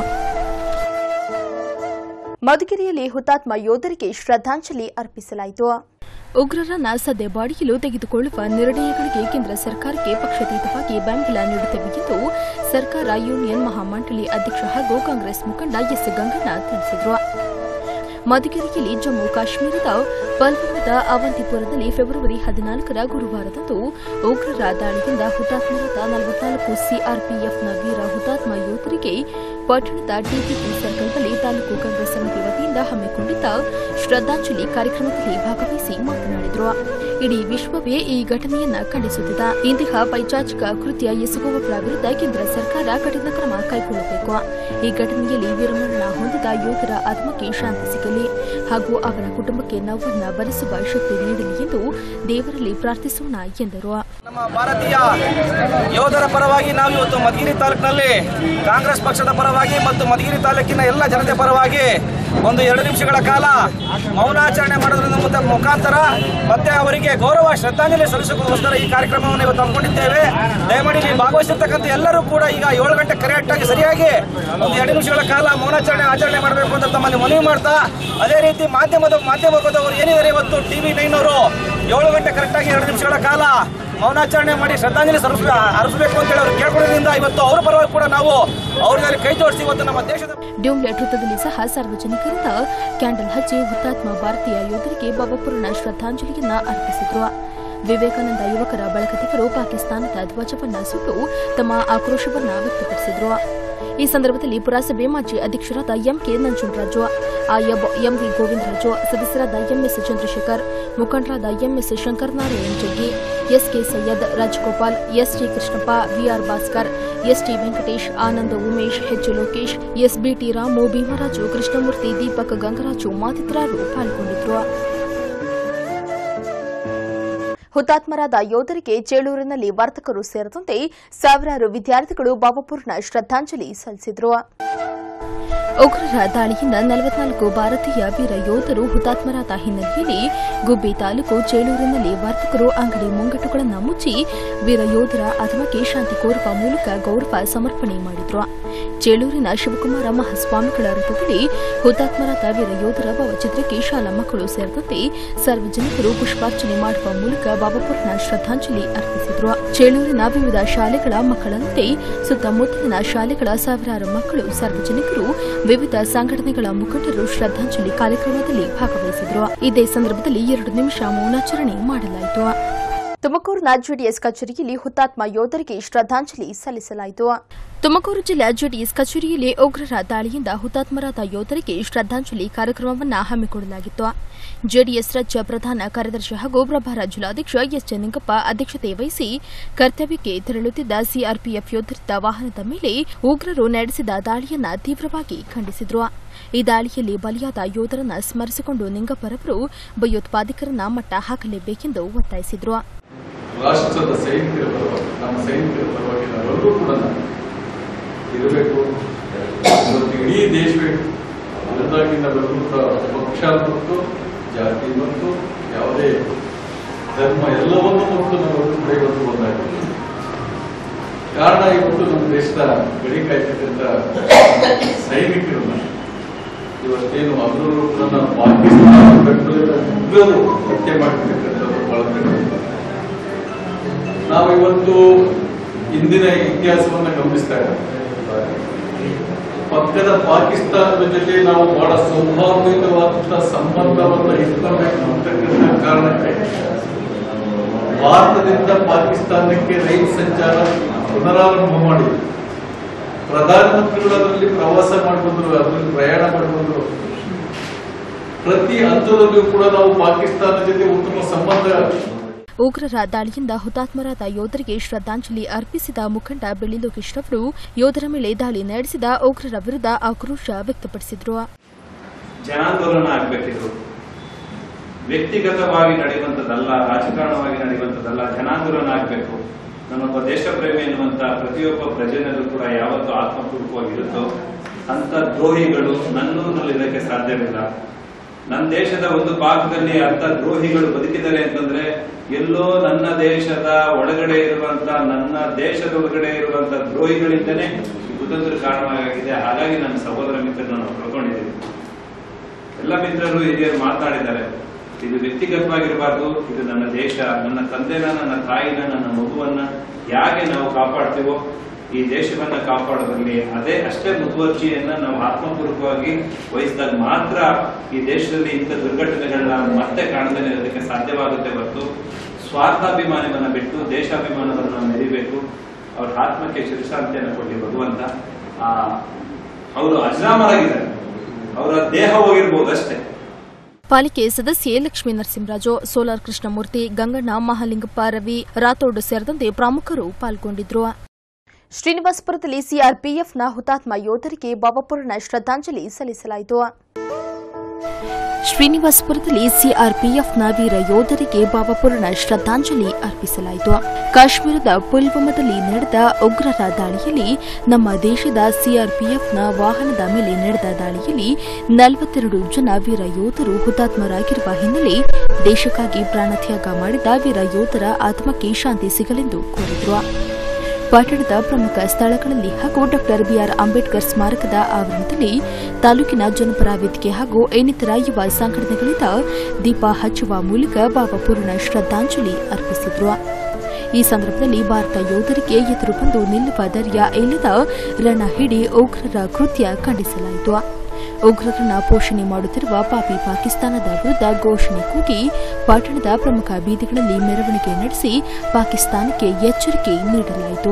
ಮಧುಗಿರಿಯಲ್ಲಿ ಹುತಾತ್ಮ ಯೋಧರಿಗೆ ಶ್ರದ್ದಾಂಜಲಿ ಅರ್ಪಿಸಲಾಯಿತು ಉಗ್ರರನ್ನ ಸದ್ಯ ಬಾಡಿಯಲು ತೆಗೆದುಕೊಳ್ಳುವ ನಿರ್ಣಯಗಳಿಗೆ ಕೇಂದ್ರ ಸರ್ಕಾರಕ್ಕೆ ಪಕ್ಷಾತೀತವಾಗಿ ಬೆಂಬಲ ನೀಡುತ್ತವೆ ಎಂದು ಸರ್ಕಾರ ಯೂನಿಯನ್ ಮಹಾಮಂಡಳಿ ಅಧ್ಯಕ್ಷ ಹಾಗೂ ಕಾಂಗ್ರೆಸ್ ಮುಖಂಡ ಎಸ್ ಗಂಗಣ್ಣ ತಿಳಿಸಿದರು ಮಧುಗಿರಿಯಲ್ಲಿ ಜಮ್ಮು ಕಾಶ್ಮೀರದ ಪಲ್ವಮದ ಅವಂತಿಪುರದಲ್ಲಿ ಫೆಬ್ರವರಿ ಹದಿನಾಲ್ಕರ ಗುರುವಾರದಂದು ಉಗ್ರರ ದಾಳಿಯಿಂದ ಹುತಾತ್ಮರಾದ ನಲವತ್ನಾಲ್ಕು ಸಿಆರ್ಪಿಎಫ್ನ ವೀರ ಹುತಾತ್ಮ ಯೋಧರಿಗೆ ಪಟ್ಟಣದ ಟಿಟಿಪಿ ಸರ್ಕಲ್ನಲ್ಲಿ ತಾಲೂಕು ಕಾಂಗ್ರೆಸ್ ಸಮಿತಿ ವತಿಯಿಂದ ವತಿಯಿಂದ ಹಮ್ಮಿಕೊಂಡಿದ್ದ ಶ್ರದ್ಧಾಂಜಲಿ ಕಾರ್ಯಕ್ರಮದಲ್ಲಿ ಭಾಗವಹಿಸಿ ಮಾತನಾಡಿದರು ಇಡೀ ವಿಶ್ವವೇ ಈ ಘಟನೆಯನ್ನ ಖಂಡಿಸುತ್ತಿದೆ ಇಂತಹ ಪೈಚಾಚಿಕ ಕೃತ್ಯ ಎಸಗುವವರ ವಿರುದ್ಧ ಕೇಂದ್ರ ಸರ್ಕಾರ ಕಠಿಣ ಕ್ರಮ ಕೈಗೊಳ್ಳಬೇಕು ಈ ಘಟನೆಯಲ್ಲಿ ವೀರಮರಣ ಹೊಂದಿದ ಯೋಧರ ಆತ್ಮಕ್ಕೆ ಶಾಂತಿ ಸಿಗಲಿ ಹಾಗೂ ಅವರ ಕುಟುಂಬಕ್ಕೆ ನೋವನ್ನ ಭರಿಸುವ ಶಕ್ತಿ ನೀಡಲಿ ಎಂದು ದೇವರಲ್ಲಿ ಪ್ರಾರ್ಥಿಸೋಣ ಎಂದರು ನಮ್ಮ ಭಾರತೀಯ ಯೋಧರ ಪರವಾಗಿ ನಾವು ಇವತ್ತು ಮಧುಗಿರಿ ತಾಲೂಕಿನಲ್ಲಿ ಕಾಂಗ್ರೆಸ್ ಪಕ್ಷದ ಪರವಾಗಿ ಮತ್ತು ಮಧುಗಿರಿ ತಾಲೂಕಿನ ಎಲ್ಲ ಜನತೆ ಪರವಾಗಿ ಒಂದು ಎರಡು ನಿಮಿಷಗಳ ಕಾಲ ಮೌನಾಚರಣೆ ಮಾಡೋದ್ರಿಂದ ಮುಖ- ಮುಖಾಂತರ ಮತ್ತೆ ಅವರಿಗೆ ಗೌರವ ಶ್ರದ್ಧಾಂಜಲಿ ಸಲ್ಲಿಸೋಕ್ಕೋಸ್ಕರ ಈ ಕಾರ್ಯಕ್ರಮವನ್ನು ಇವತ್ತು ಹಮ್ಮಿಕೊಂಡಿದ್ದೇವೆ ದಯಮಾಡಿ ಇಲ್ಲಿ ಭಾಗವಹಿಸಿರ್ತಕ್ಕಂಥ ಎಲ್ಲರೂ ಕೂಡ ಈಗ ಏಳು ಗಂಟೆ ಕರೆಕ್ಟಾಗಿ ಸರಿಯಾಗಿ ಒಂದು ಎರಡು ನಿಮಿಷಗಳ ಕಾಲ ಮೌನಾಚರಣೆ ಆಚರಣೆ ಮಾಡಬೇಕು ಅಂತ ತಮ್ಮಲ್ಲಿ ಮನವಿ ಮಾಡ್ತಾ ಅದೇ ರೀತಿ ಮಾಧ್ಯಮದ ಮಾಧ್ಯಮದವರು ಏನಿದ್ದಾರೆ ಇವತ್ತು ಟಿವಿ ನೈನ್ ಅವರು ಏಳು ಗಂಟೆ ಕರೆಕ್ಟಾಗಿ ಎರಡು ನಿಮಿಷಗಳ ಕಾಲ ಮೌನಾಚರಣೆ ಮಾಡಿ ಶ್ರದ್ಧಾಂಜಲಿ ಸಲ್ಲಿಸ ಅರ್ಪಿಸಬೇಕು ಅಂತ ಹೇಳಿ ಅವರು ಕೇಳ್ಕೊಳ್ಳೋದ್ರಿಂದ ಇವತ್ತು ಅವರ ಪರವಾಗಿ ಕೂಡ ನಾವು ಅವ್ರ ಮೇಲೆ ಕೈ ಜೋಡಿಸಿ ಇವತ್ತು ನಮ್ಮ ದೇಶದ ಡ್ಯೂಮ್ ನೇತೃತ್ವದಲ್ಲಿ ಸಹ ಸಾರ್ವಜನಿಕರಿಂದ ಕ್ಯಾಂಡಲ್ ಹಚ್ಚಿ ಹುತಾತ್ಮ ಭಾರತೀಯ ಯೋಧರಿಗೆ ಭಾವಪೂರ್ಣ ಶ್ರದ್ಧಾಂಜಲಿಯನ್ನ ಅರ್ಪಿಸಿದ್ರು ವಿವೇಕಾನಂದ ಯುವಕರ ಬಳಗದವರು ಪಾಕಿಸ್ತಾನದ ಧ್ವಜವನ್ನ ಸುಟ್ಟು ತಮ್ಮ ಆಕ್ರೋಶವನ್ನ ವ್ಯಕ್ತಪಡಿಸಿದ್ರು ಈ ಸಂದರ್ಭದಲ್ಲಿ ಪುರಸಭೆ ಮಾಜಿ ಅಧ್ಯಕ್ಷರಾದ ಎಂಕೆ ನಂಜುಂಡರಾಜು ಆಯಬ್ ಎಂವಿ ಗೋವಿಂದರಾಜು ಸದಸ್ಯರಾದ ಎಂಎಸ್ ಚಂದ್ರಶೇಖರ್ ಮುಖಂಡರಾದ MS Shankaranarayan Jaggi SK Syed Rajagopal ST Krishnappa VR Bhaskar ST Venkatesh Anand Umesh H Lokesh SBT Ramu Bheemaraju Krishnamurthy Deepak Gangaraju ಮತ್ತಿತರರು ಪಾಲ್ಗೊಂಡಿದ್ರು ಹುತಾತ್ಮರಾದ ಯೋಧರಿಗೆ ಚೇಳೂರಿನಲ್ಲಿ ವರ್ತಕರು ಸೇರಿದಂತೆ ಸಾವಿರಾರು ವಿದ್ಯಾರ್ಥಿಗಳು ಭಾವಪೂರ್ಣ ಶ್ರದ್ಧಾಂಜಲಿ ಸಲ್ಲಿಸಿದರು ಉಗ್ರರ ದಾಳಿಯಿಂದ ನಲವತ್ನಾಲ್ಕು ಭಾರತೀಯ ವೀರ ಯೋಧರು ಹುತಾತ್ಮರಾದ ಹಿನ್ನೆಲೆಯಲ್ಲಿ ಗುಬ್ಬಿ ತಾಲೂಕು ಚೇಳೂರಿನಲ್ಲಿ ವರ್ತಕರು ಅಂಗಡಿ ಮುಂಗಟ್ಟುಗಳನ್ನು ಮುಚ್ಚಿ ವೀರ ಯೋಧರ ಆತ್ಮಕ್ಕೆ ಶಾಂತಿ ಕೋರುವ ಮೂಲಕ ಗೌರವ ಸಮರ್ಪಣೆ ಮಾಡಿದ್ರು ಚೇಳೂರಿನ ಶಿವಕುಮಾರ ಮಹಾಸ್ವಾಮಿಗಳ ವೃತ್ತದಲ್ಲಿ ಹುತಾತ್ಮರಾದ ವೀರ ಯೋಧರ ಭಾವಚಿತ್ರಕ್ಕೆ ಶಾಲಾ ಮಕ್ಕಳು ಸೇರಿದಂತೆ ಸಾರ್ವಜನಿಕರು ಪುಷ್ಪಾರ್ಚನೆ ಮಾಡುವ ಮೂಲಕ ಭಾವಪೂರ್ಣ ಶ್ರದ್ಧಾಂಜಲಿ ಅರ್ಪಿಸಿದ್ರು ಚೇಳೂರಿನ ವಿವಿಧ ಶಾಲೆಗಳ ಮಕ್ಕಳಂತೆ ಸುತ್ತಮುತ್ತಲಿನ ಶಾಲೆಗಳ ಸಾವಿರಾರು ಮಕ್ಕಳು ಸಾರ್ವಜನಿಕರು ವಿವಿಧ ಸಂಘಟನೆಗಳ ಮುಖಂಡರು ಶ್ರದ್ಧಾಂಜಲಿ ಕಾರ್ಯಕ್ರಮದಲ್ಲಿ ಭಾಗವಹಿಸಿದ್ರು ಇದೇ ಸಂದರ್ಭದಲ್ಲಿ ಎರಡು ನಿಮಿಷ ಮೌನಾಚರಣೆ ಮಾಡಲಾಯಿತು ತುಮಕೂರಿನ ಜೆಡಿಎಸ್ ಕಚೇರಿಯಲ್ಲಿ ಹುತಾತ್ಮ ಯೋಧರಿಗೆ ಶ್ರದ್ಧಾಂಜಲಿ ಸಲ್ಲಿಸಲಾಯಿತು ತುಮಕೂರು ಜಿಲ್ಲಾ ಜೆಡಿಎಸ್ ಕಚೇರಿಯಲ್ಲಿ ಉಗ್ರರ ದಾಳಿಯಿಂದ ಹುತಾತ್ಮರಾದ ಯೋಧರಿಗೆ ಶ್ರದ್ಧಾಂಜಲಿ ಕಾರ್ಯಕ್ರಮವನ್ನು ಹಮ್ಮಿಕೊಳ್ಳಲಾಗಿತ್ತು ಜೆಡಿಎಸ್ ರಾಜ್ಯ ಪ್ರಧಾನ ಕಾರ್ಯದರ್ಶಿ ಹಾಗೂ ಪ್ರಭಾರ ಜಿಲ್ಲಾಧ್ಯಕ್ಷ ಎಸ್ ಚೆನ್ನಿಂಗಪ್ಪ ಅಧ್ಯಕ್ಷತೆ ವಹಿಸಿ ಕರ್ತವ್ಯಕ್ಕೆ ತೆರಳುತ್ತಿದ್ದ ಸಿಆರ್ಪಿಎಫ್ ಯೋಧರಿದ್ದ ವಾಹನದ ಮೇಲೆ ಉಗ್ರರು ನಡೆಸಿದ ದಾಳಿಯನ್ನ ತೀವ್ರವಾಗಿ ಖಂಡಿಸಿದ್ರು ಈ ದಾಳಿಯಲ್ಲಿ ಬಲಿಯಾದ ಯೋಧರನ್ನ ಸ್ಮರಿಸಿಕೊಂಡು ನಿಂಗಪ್ಪರವರು ಭಯೋತ್ಪಾದಕರನ್ನ ಮಟ್ಟ ಹಾಕಲೇಬೇಕೆಂದು ಒತ್ತಾಯಿಸಿದ್ರು ರಾಷ್ಟ್ರದ ಸೈನಿಕರ ಪರವಾಗಿ ನಮ್ಮ ಸೈನಿಕರ ಪರವಾಗಿ ನಾವೆಲ್ಲರೂ ಕೂಡ ಇರಬೇಕು ಇವತ್ತು ಇಡೀ ದೇಶವೇ ಒಂದಾಗಿ ನಾವೆಲ್ಲರೂ ಪಕ್ಷ ಮತ್ತು ಜಾತಿ ಮತ್ತು ಯಾವುದೇ ಧರ್ಮ ಎಲ್ಲವನ್ನೂ ಮತ್ತು ನಾವೆಲ್ಲರೂ ಕೂಡ ಇವತ್ತು ಒಂದಾಗಿ ಕಾರಣ ಇವತ್ತು ನಮ್ಮ ದೇಶದ ಗಡಿ ಕಾಯ್ತಕ್ಕಂಥ ಸೈನಿಕರನ್ನ ಇವತ್ತೇನು ಅವರವರು ಕೂಡ ನಾವು ಪಾಕಿಸ್ತಾನ ಬೆಂಬಲಿತ ಉಗ್ರರು ಹತ್ಯೆ ಮಾಡಿರ್ತಕ್ಕಂಥದ್ದು ಬಹಳ ಕಡಿಮೆ ನಾವು ಇವತ್ತು ಇಂದಿನ ಇತಿಹಾಸವನ್ನು ಗಮನಿಸ್ತಾ ಇದ್ದೇವೆ ಪಕ್ಕದ ಪಾಕಿಸ್ತಾನದ ಜೊತೆ ನಾವು ಬಹಳ ಸೌಹಾರ್ದಯುತವಾದಂತಹ ಸಂಬಂಧವನ್ನು ಇಟ್ಕೊಳ್ಬೇಕು ಅಂತಕ್ಕಂಥ ಕಾರಣಕ್ಕೆ ಭಾರತದಿಂದ ಪಾಕಿಸ್ತಾನಕ್ಕೆ ರೈಲು ಸಂಚಾರ ಪುನರಾರಂಭ ಮಾಡಿ ಪ್ರಧಾನಮಂತ್ರಿಗಳು ಅದರಲ್ಲಿ ಪ್ರವಾಸ ಮಾಡಿಬಂದ್ರು ಅದರಲ್ಲಿ ಪ್ರಯಾಣ ಮಾಡಿಬಂದ್ರು ಪ್ರತಿ ಹಂತದಲ್ಲಿಯೂ ಕೂಡ ನಾವು ಪಾಕಿಸ್ತಾನದ ಜೊತೆ ಉತ್ತಮ ಸಂಬಂಧ ಉಗ್ರರ ದಾಳಿಯಿಂದ ಹುತಾತ್ಮರಾದ ಯೋಧರಿಗೆ ಶ್ರದ್ಧಾಂಜಲಿ ಅರ್ಪಿಸಿದ ಮುಖಂಡ ಬೆಳ್ಳಿ ಲೋಕೇಶ್ ರವರು ಯೋಧರ ಮೇಲೆ ದಾಳಿ ನಡೆಸಿದ ಉಗ್ರರ ವಿರುದ್ಧ ಆಕ್ರೋಶ ವ್ಯಕ್ತಪಡಿಸಿದರು ಜನಾಂದೋಲನ ಆಗಬೇಕಿದ್ರು ವ್ಯಕ್ತಿಗತವಾಗಿ ನಡೆಯುವಂಥದ್ದಲ್ಲ ರಾಜಕಾರಣವಾಗಿ ನಡೆಯುವಂಥದ್ದಲ್ಲ ಜನಾಂದೋಲನ ಆಗಬೇಕು ನನ್ನೊಬ್ಬ ದೇಶ ಪ್ರೇಮಿ ಎನ್ನುವಂತ ಪ್ರತಿಯೊಬ್ಬ ಪ್ರಜೆನಲ್ಲೂ ಕೂಡ ಯಾವತ್ತು ಆತ್ಮಪೂರ್ವಕವಾಗಿರುತ್ತೋ ಅಂತ ದ್ರೋಹಿಗಳು ನನ್ನೂರಿನಲ್ಲಿ ಇದಕ್ಕೆ ಸಾಧ್ಯವಿಲ್ಲ ನನ್ನ ದೇಶದ ಒಂದು ಭಾಗದಲ್ಲಿ ಅಂತ ದ್ರೋಹಿಗಳು ಬದುಕಿದ್ದಾರೆ ಅಂತಂದ್ರೆ ಎಲ್ಲೋ ನನ್ನ ದೇಶದ ಒಳಗಡೆ ಇರುವಂತ ನನ್ನ ದೇಶದ ಒಳಗಡೆ ಇರುವಂತ ದ್ರೋಹಿಗಳಿಂದನೇ ಈ ಕುತಂತ್ರ ಕಾರಣವಾಗಿದೆ ಹಾಗಾಗಿ ನನ್ನ ಸಹೋದರ ಮಿತ್ರರನ್ನು ನಾವು ಕಳ್ಕೊಂಡಿದ್ದೀವಿ ಎಲ್ಲ ಮಿತ್ರರು ಹಿರಿಯರು ಮಾತನಾಡಿದ್ದಾರೆ ಇದು ವ್ಯಕ್ತಿಗತವಾಗಿರಬಾರ್ದು ಇದು ನನ್ನ ದೇಶ ನನ್ನ ತಂದೆನ ನನ್ನ ತಾಯಿನ ನನ್ನ ಮಗುವನ್ನ ಹೇಗೆ ನಾವು ಕಾಪಾಡ್ತೀವೋ ಈ ದೇಶವನ್ನ ಕಾಪಾಡೋದ್ರಲ್ಲಿ ಅದೇ ಅಷ್ಟೇ ಮುತುವರ್ಜಿಯನ್ನ ನಾವು ಆತ್ಮಪೂರ್ವಕವಾಗಿ ವಹಿಸಿದಾಗ ಮಾತ್ರ ಈ ದೇಶದಲ್ಲಿ ಇಂಥ ದುರ್ಘಟನೆಗಳನ್ನ ಮತ್ತೆ ಕಾಣದೇ ಇರೋದಕ್ಕೆ ಸಾಧ್ಯವಾಗುತ್ತೆ ಹೊರತು ಸ್ವಾರ್ಥಾಭಿಮಾನವನ್ನ ಬಿಟ್ಟು ದೇಶಾಭಿಮಾನವನ್ನು ನಾವು ಮೆರಿಬೇಕು ಅವ್ರ ಆತ್ಮಕ್ಕೆ ಚಿರಶಾಂತಿಯನ್ನು ಕೊಡಲಿ ಭಗವಂತ ಆ ಅವರು ಅಜರಾಮರಾಗಿದ್ದಾರೆ ಅವರ ದೇಹ ಹೋಗಿರ್ಬೋದು ಅಷ್ಟೇ ಪಾಲಿಕೆ ಸದಸ್ಯೆ ಲಕ್ಷ್ಮೀ ನರಸಿಂಹರಾಜು ಸೋಲಾರ್ ಕೃಷ್ಣಮೂರ್ತಿ ಗಂಗಣ್ಣ ಮಹಾಲಿಂಗಪ್ಪ ರವಿ ರಾಥೋಡ್ ಸೇರಿದಂತೆ ಪ್ರಮುಖರು ಪಾಲ್ಗೊಂಡಿದ್ರು ಶ್ರೀನಿವಾಸಪುರದಲ್ಲಿ ಸಿಆರ್ಪಿಎಫ್ನ ಹುತಾತ್ಮ ಯೋಧರಿಗೆ ಭಾವಪೂರ್ಣ ಶ್ರದ್ಧಾಂಜಲಿ ಸಲ್ಲಿಸಲಾಯಿತು ಶ್ರೀನಿವಾಸಪುರದಲ್ಲಿ ಸಿಆರ್ಪಿಎಫ್ನ ವೀರ ಯೋಧರಿಗೆ ಭಾವಪೂರ್ಣ ಶ್ರದ್ಧಾಂಜಲಿ ಅರ್ಪಿಸಲಾಯಿತು ಕಾಶ್ಮೀರದ ಪುಲ್ವಾಮಾದಲ್ಲಿ ನಡೆದ ಉಗ್ರರ ದಾಳಿಯಲ್ಲಿ ನಮ್ಮ ದೇಶದ ಸಿಆರ್ಪಿಎಫ್ನ ವಾಹನದ ಮೇಲೆ ನಡೆದ ದಾಳಿಯಲ್ಲಿ ನಲವತ್ತೆರಡು ಜನ ವೀರ ಯೋಧರು ಹುತಾತ್ಮರಾಗಿರುವ ಹಿನ್ನೆಲೆ ದೇಶಕ್ಕಾಗಿ ಪ್ರಾಣತ್ಯಾಗ ಮಾಡಿದ ವೀರ ಯೋಧರ ಆತ್ಮಕ್ಕೆ ಶಾಂತಿ ಸಿಗಲೆಂದು ಕೋರಿದ್ರು ಪಟ್ಟಣದ ಪ್ರಮುಖ ಸ್ಥಳಗಳಲ್ಲಿ ಹಾಗೂ ಡಾ ಬಿಆರ್ ಅಂಬೇಡ್ಕರ್ ಸ್ಮಾರಕದ ಆವರಣದಲ್ಲಿ ತಾಲೂಕಿನ ಜನಪರ ವೇದಿಕೆ ಹಾಗೂ ಇನ್ನಿತರ ಯುವ ಸಂಘಟನೆಗಳಿಂದ ದೀಪ ಹಚ್ಚುವ ಮೂಲಕ ಭಾವಪೂರ್ಣ ಶ್ರದ್ಧಾಂಜಲಿ ಅರ್ಪಿಸಿದ್ರು ಈ ಸಂದರ್ಭದಲ್ಲಿ ಭಾರತ ಯೋಧರಿಗೆ ಎದುರು ಬಂದು ನಿಲ್ಲುವ ಧೈರ್ಯ ಇಲ್ಲದ ರಣ ಹಿಡಿ ಉಗ್ರರ ಕೃತ್ಯ ಖಂಡಿಸಲಾಯಿತು ಉಗ್ರರನ್ನ ಪೋಷಣೆ ಮಾಡುತ್ತಿರುವ ಪಾಪಿ ಪಾಕಿಸ್ತಾನದ ವಿರುದ್ಧ ಘೋಷಣೆ ಕೂಗಿ ಪಟ್ಟಣದ ಪ್ರಮುಖ ಬೀದಿಗಳಲ್ಲಿ ಮೆರವಣಿಗೆ ನಡೆಸಿ ಪಾಕಿಸ್ತಾನಕ್ಕೆ ಎಚ್ಚರಿಕೆ ನೀಡಲಾಯಿತು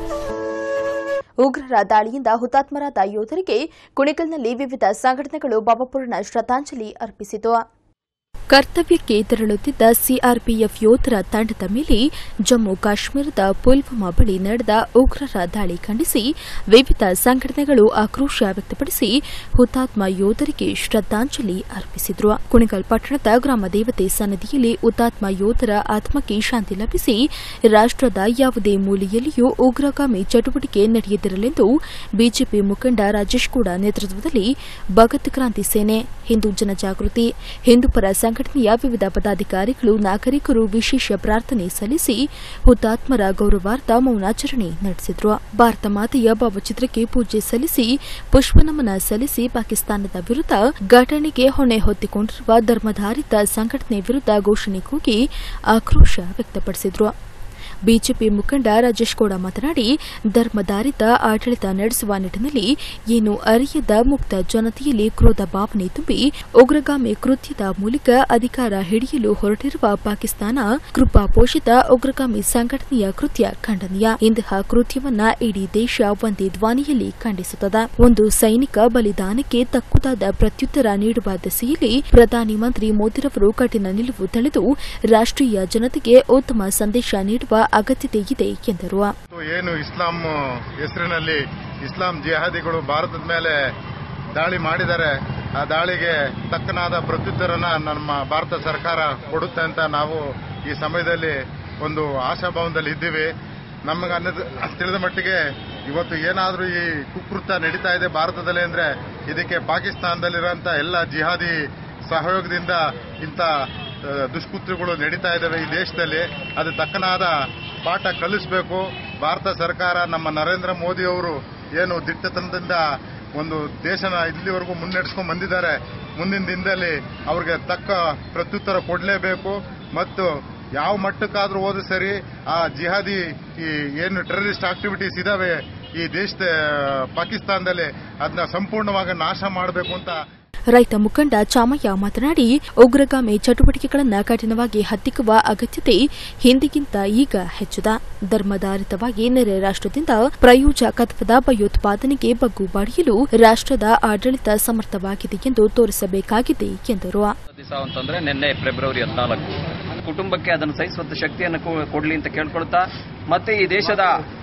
ಉಗ್ರರ ದಾಳಿಯಿಂದ ಹುತಾತ್ಮರಾದ ಯೋಧರಿಗೆ ಕುಣಿಗಲ್ನಲ್ಲಿ ವಿವಿಧ ಸಂಘಟನೆಗಳು ಭಾವಪೂರ್ಣ ಶ್ರದ್ಧಾಂಜಲಿ ಅರ್ಪಿಸಿತು ಕರ್ತವ್ಯಕ್ಕೆ ತೆರಳುತ್ತಿದ್ದ ಸಿಆರ್ಪಿಎಫ್ ಯೋಧರ ತಂಡದ ಮೇಲೆ ಜಮ್ಮು ಕಾಶ್ಮೀರದ ಪುಲ್ವಾಮಾ ಬಳಿ ನಡೆದ ಉಗ್ರರ ದಾಳಿ ಖಂಡಿಸಿ ವಿವಿಧ ಸಂಘಟನೆಗಳು ಆಕ್ರೋಶ ವ್ಯಕ್ತಪಡಿಸಿ ಹುತಾತ್ಮ ಯೋಧರಿಗೆ ಶ್ರದ್ಧಾಂಜಲಿ ಅರ್ಪಿಸಿದ್ರು ಕುಣಿಗಲ್ ಪಟ್ಟಣದ ಗ್ರಾಮ ದೇವತೆ ಸನ್ನಿಧಿಯಲ್ಲಿ ಹುತಾತ್ಮ ಯೋಧರ ಆತ್ಮಕ್ಕೆ ಶಾಂತಿ ಲಭಿಸಿ ರಾಷ್ಟದ ಯಾವುದೇ ಮೂಲೆಯಲ್ಲಿಯೂ ಉಗ್ರಗಾಮಿ ಚಟುವಟಿಕೆ ನಡೆಯದಿರಲೆಂದು ಬಿಜೆಪಿ ಮುಖಂಡ ರಾಜೇಶ್ ಕೂಡ ನೇತೃತ್ವದಲ್ಲಿ ಭಗತ್ ಕ್ರಾಂತಿ ಸೇನೆ ಹಿಂದೂ ಜನಜಾಗೃತಿ ಹಿಂದೂಪರ ಸಂಘಟನೆಯ ವಿವಿಧ ಪದಾಧಿಕಾರಿಗಳು ನಾಗರಿಕರು ವಿಶೇಷ ಪ್ರಾರ್ಥನೆ ಸಲ್ಲಿಸಿ ಹುತಾತ್ಮರ ಗೌರವಾರ್ಥ ಮೌನಾಚರಣೆ ನಡೆಸಿದ್ರು ಭಾರತ ಮಾತೆಯ ಭಾವಚಿತ್ರಕ್ಕೆ ಪೂಜೆ ಸಲ್ಲಿಸಿ ಪುಷ್ಪನಮನ ಸಲ್ಲಿಸಿ ಪಾಕಿಸ್ತಾನದ ವಿರುದ್ಧ ಘಟನೆಗೆ ಹೊಣೆ ಹೊತ್ತಿಕೊಂಡಿರುವ ಧರ್ಮಧಾರಿತ ಸಂಘಟನೆ ವಿರುದ್ಧ ಘೋಷಣೆ ಕೂಗಿ ಆಕ್ರೋಶ ವ್ಯಕ್ತಪಡಿಸಿದ್ರು ಬಿಜೆಪಿ ಮುಖಂಡ ರಾಜೇಶ್ ಗೌಡ ಮಾತನಾಡಿ ಧರ್ಮಧಾರಿತ ಆಡಳಿತ ನಡೆಸುವ ನಿಟ್ಟಿನಲ್ಲಿ ಏನು ಅರಿಯದ ಮುಕ್ತ ಜನತೆಯಲ್ಲಿ ಕ್ರೋಧ ಭಾವನೆ ತುಂಬಿ ಉಗ್ರಗಾಮಿ ಕೃತ್ಯದ ಮೂಲಕ ಅಧಿಕಾರ ಹಿಡಿಯಲು ಹೊರಟಿರುವ ಪಾಕಿಸ್ತಾನ ಕೃಪಾ ಪೋಷಿತ ಉಗ್ರಗಾಮಿ ಸಂಘಟನೆಯ ಕೃತ್ಯ ಖಂಡನೀಯ ಇಂತಹ ಕೃತ್ಯವನ್ನ ಇಡೀ ದೇಶ ಒಂದೇ ಧ್ವನಿಯಲ್ಲಿ ಖಂಡಿಸುತ್ತದೆ ಒಂದು ಸೈನಿಕ ಬಲಿದಾನಕ್ಕೆ ತಕ್ಕುದಾದ ಪ್ರತ್ಯುತ್ತರ ನೀಡುವ ದಿಸೆಯಲ್ಲಿ ಪ್ರಧಾನಿ ಮಂತ್ರಿ ಮೋದಿರವರು ಕಠಿಣ ನಿಲುವು ತಳೆದು ರಾಷ್ಟೀಯ ಜನತೆಗೆ ಉತ್ತಮ ಸಂದೇಶ ನೀಡುವ ಅಗತ್ಯತೆ ಇದೆ ಎಂದರು ಏನು ಇಸ್ಲಾಂ ಹೆಸರಿನಲ್ಲಿ ಇಸ್ಲಾಂ ಜಿಹಾದಿಗಳು ಭಾರತದ ಮೇಲೆ ದಾಳಿ ಮಾಡಿದ್ದಾರೆ ಆ ದಾಳಿಗೆ ತಕ್ಕನಾದ ಪ್ರತ್ಯುತ್ತರನ ನಮ್ಮ ಭಾರತ ಸರ್ಕಾರ ಕೊಡುತ್ತೆ ಅಂತ ನಾವು ಈ ಸಮಯದಲ್ಲಿ ಒಂದು ಆಶಾಭಾವನದಲ್ಲಿ ಇದ್ದೀವಿ ನಮಗೆ ಅನ್ನದ ತಿಳಿದ ಮಟ್ಟಿಗೆ ಇವತ್ತು ಏನಾದರೂ ಈ ಕುಕೃತ್ಯ ನಡೀತಾ ಇದೆ ಭಾರತದಲ್ಲಿ ಅಂದ್ರೆ ಇದಕ್ಕೆ ಪಾಕಿಸ್ತಾನದಲ್ಲಿರುವಂತ ಎಲ್ಲ ಜಿಹಾದಿ ಸಹಯೋಗದಿಂದ ಇಂಥ ಆ, ದುಷ್ಕೃತ್ಯಗಳು ನಡೀತಾ ಇದ್ದಾವೆ ಈ ದೇಶದಲ್ಲಿ ಅದು ತಕ್ಕನಾದ ಪಾಠ ಕಲಿಸಬೇಕು ಭಾರತ ಸರ್ಕಾರ ನಮ್ಮ ನರೇಂದ್ರ ಮೋದಿ ಅವರು ಏನು ದಿಟ್ಟತನದಿಂದ ಒಂದು ದೇಶನ ಇಲ್ಲಿವರೆಗೂ ಮುನ್ನಡೆಸ್ಕೊಂಡು ಬಂದಿದ್ದಾರೆ ಮುಂದಿನ ದಿನದಲ್ಲಿ ಅವ್ರಿಗೆ ತಕ್ಕ ಪ್ರತ್ಯುತ್ತರ ಕೊಡಲೇಬೇಕು ಮತ್ತು ಯಾವ ಮಟ್ಟಕ್ಕಾದ್ರೂ ಹೋದ್ರೂ ಸರಿ ಆ ಜಿಹಾದಿ ಈ ಏನು ಟೆರರಿಸ್ಟ್ ಆಕ್ಟಿವಿಟೀಸ್ ಇದಾವೆ ಈ ದೇಶದ ಪಾಕಿಸ್ತಾನದಲ್ಲಿ ಅದನ್ನ ಸಂಪೂರ್ಣವಾಗಿ ನಾಶ ಮಾಡಬೇಕು ಅಂತ ರೈತ ಮುಖಂಡ ಚಾಮಯ್ಯ ಮಾತನಾಡಿ ಉಗ್ರಗಾಮಿ ಚಟುವಟಿಕೆಗಳನ್ನು ಕಠಿಣವಾಗಿ ಹತ್ತಿಕ್ಕುವ ಅಗತ್ಯತೆ ಹಿಂದಿಗಿಂತ ಈಗ ಹೆಚ್ಚಿದೆ ಧರ್ಮಧಾರಿತವಾಗಿ ನೆರೆ ರಾಷ್ಟದಿಂದ ಪ್ರಯೋಜಕತ್ವದ ಭಯೋತ್ಪಾದನೆಗೆ ಬಗ್ಗು ಬಡಿಯಲು ರಾಷ್ಟದ ಆಡಳಿತ ಸಮರ್ಥವಾಗಿದೆ ಎಂದು ತೋರಿಸಬೇಕಾಗಿದೆ ಎಂದರು ದಿವಸ ಅಂತಂದ್ರೆ ನಿನ್ನೆ ಫೆಬ್ರವರಿ ಹದಿನಾಲ್ಕು ಕುಟುಂಬಕ್ಕೆ ಅದನ್ನು ಸಹಿಸುವಂತ ಶಕ್ತಿಯನ್ನು ಕೊ- ಕೊಡ್ಲಿ ಅಂತ ಕೇಳ್ಕೊಳ್ತಾ ಮತ್ತೆ ಈ ದೇಶದ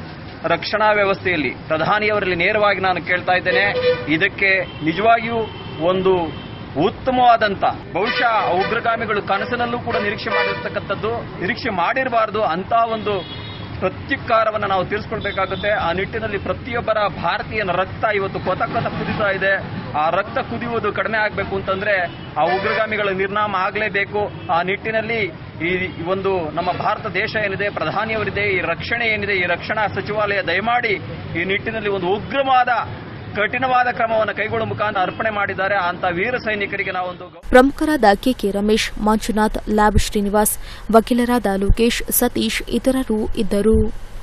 ರಕ್ಷಣಾ ವ್ಯವಸ್ಥೆಯಲ್ಲಿ ಪ್ರಧಾನಿಯವರಲ್ಲಿ ನೇರವಾಗಿ ನಾನು ಕೇಳ್ತಾ ಇದ್ದೇನೆ ಇದಕ್ಕೆ ನಿಜವಾಗಿಯೂ ಒಂದು ಉತ್ತಮವಾದಂತ ಬಹುಶಃ ಉಗ್ರಗಾಮಿಗಳು ಕನಸಿನಲ್ಲೂ ಕೂಡ ನಿರೀಕ್ಷೆ ಮಾಡಿರ್ತಕ್ಕಂಥದ್ದು ನಿರೀಕ್ಷೆ ಮಾಡಿರಬಾರದು ಅಂತ ಒಂದು ಪ್ರತ್ಯುಕ್ಕಾರವನ್ನು ನಾವು ತೀರಿಸ್ಕೊಳ್ಬೇಕಾಗುತ್ತೆ ಆ ನಿಟ್ಟಿನಲ್ಲಿ ಪ್ರತಿಯೊಬ್ಬರ ಭಾರತೀಯನ ರಕ್ತ ಇವತ್ತು ಕೊತ ಕೊತ ಕುದಿತಾ ಇದೆ ಆ ರಕ್ತ ಕುದಿಯುವುದು ಕಡಿಮೆ ಆಗಬೇಕು ಅಂತಂದ್ರೆ ಆ ಉಗ್ರಗಾಮಿಗಳ ನಿರ್ನಾಮ ಆಗಲೇಬೇಕು ಆ ನಿಟ್ಟಿನಲ್ಲಿ ಈ ಒಂದು ನಮ್ಮ ಭಾರತ ದೇಶ ಏನಿದೆ ಪ್ರಧಾನಿಯವರಿದೆ ಈ ರಕ್ಷಣೆ ಏನಿದೆ ಈ ರಕ್ಷಣಾ ಸಚಿವಾಲಯ ದಯಮಾಡಿ ಈ ನಿಟ್ಟಿನಲ್ಲಿ ಒಂದು ಉಗ್ರವಾದ ಕಠಿಣವಾದ ಕ್ರಮವನ್ನು ಕೈಗೊಳ್ಳುವ ಮುಖಾಂತರ ಅರ್ಪಣೆ ಮಾಡಿದ್ದಾರೆ ಅಂತ ವೀರ ಸೈನಿಕರಿಗೆ ನಾವೊಂದು ಗೌರವ ಪ್ರಮುಖರಾದ ಕೆಕೆ ರಮೇಶ್ ಮಂಜುನಾಥ್ ಲ್ಯಾಬ್ ಶ್ರೀನಿವಾಸ್ ವಕೀಲರಾದ ಲೋಕೇಶ್ ಸತೀಶ್ ಇತರರು ಇದ್ದರು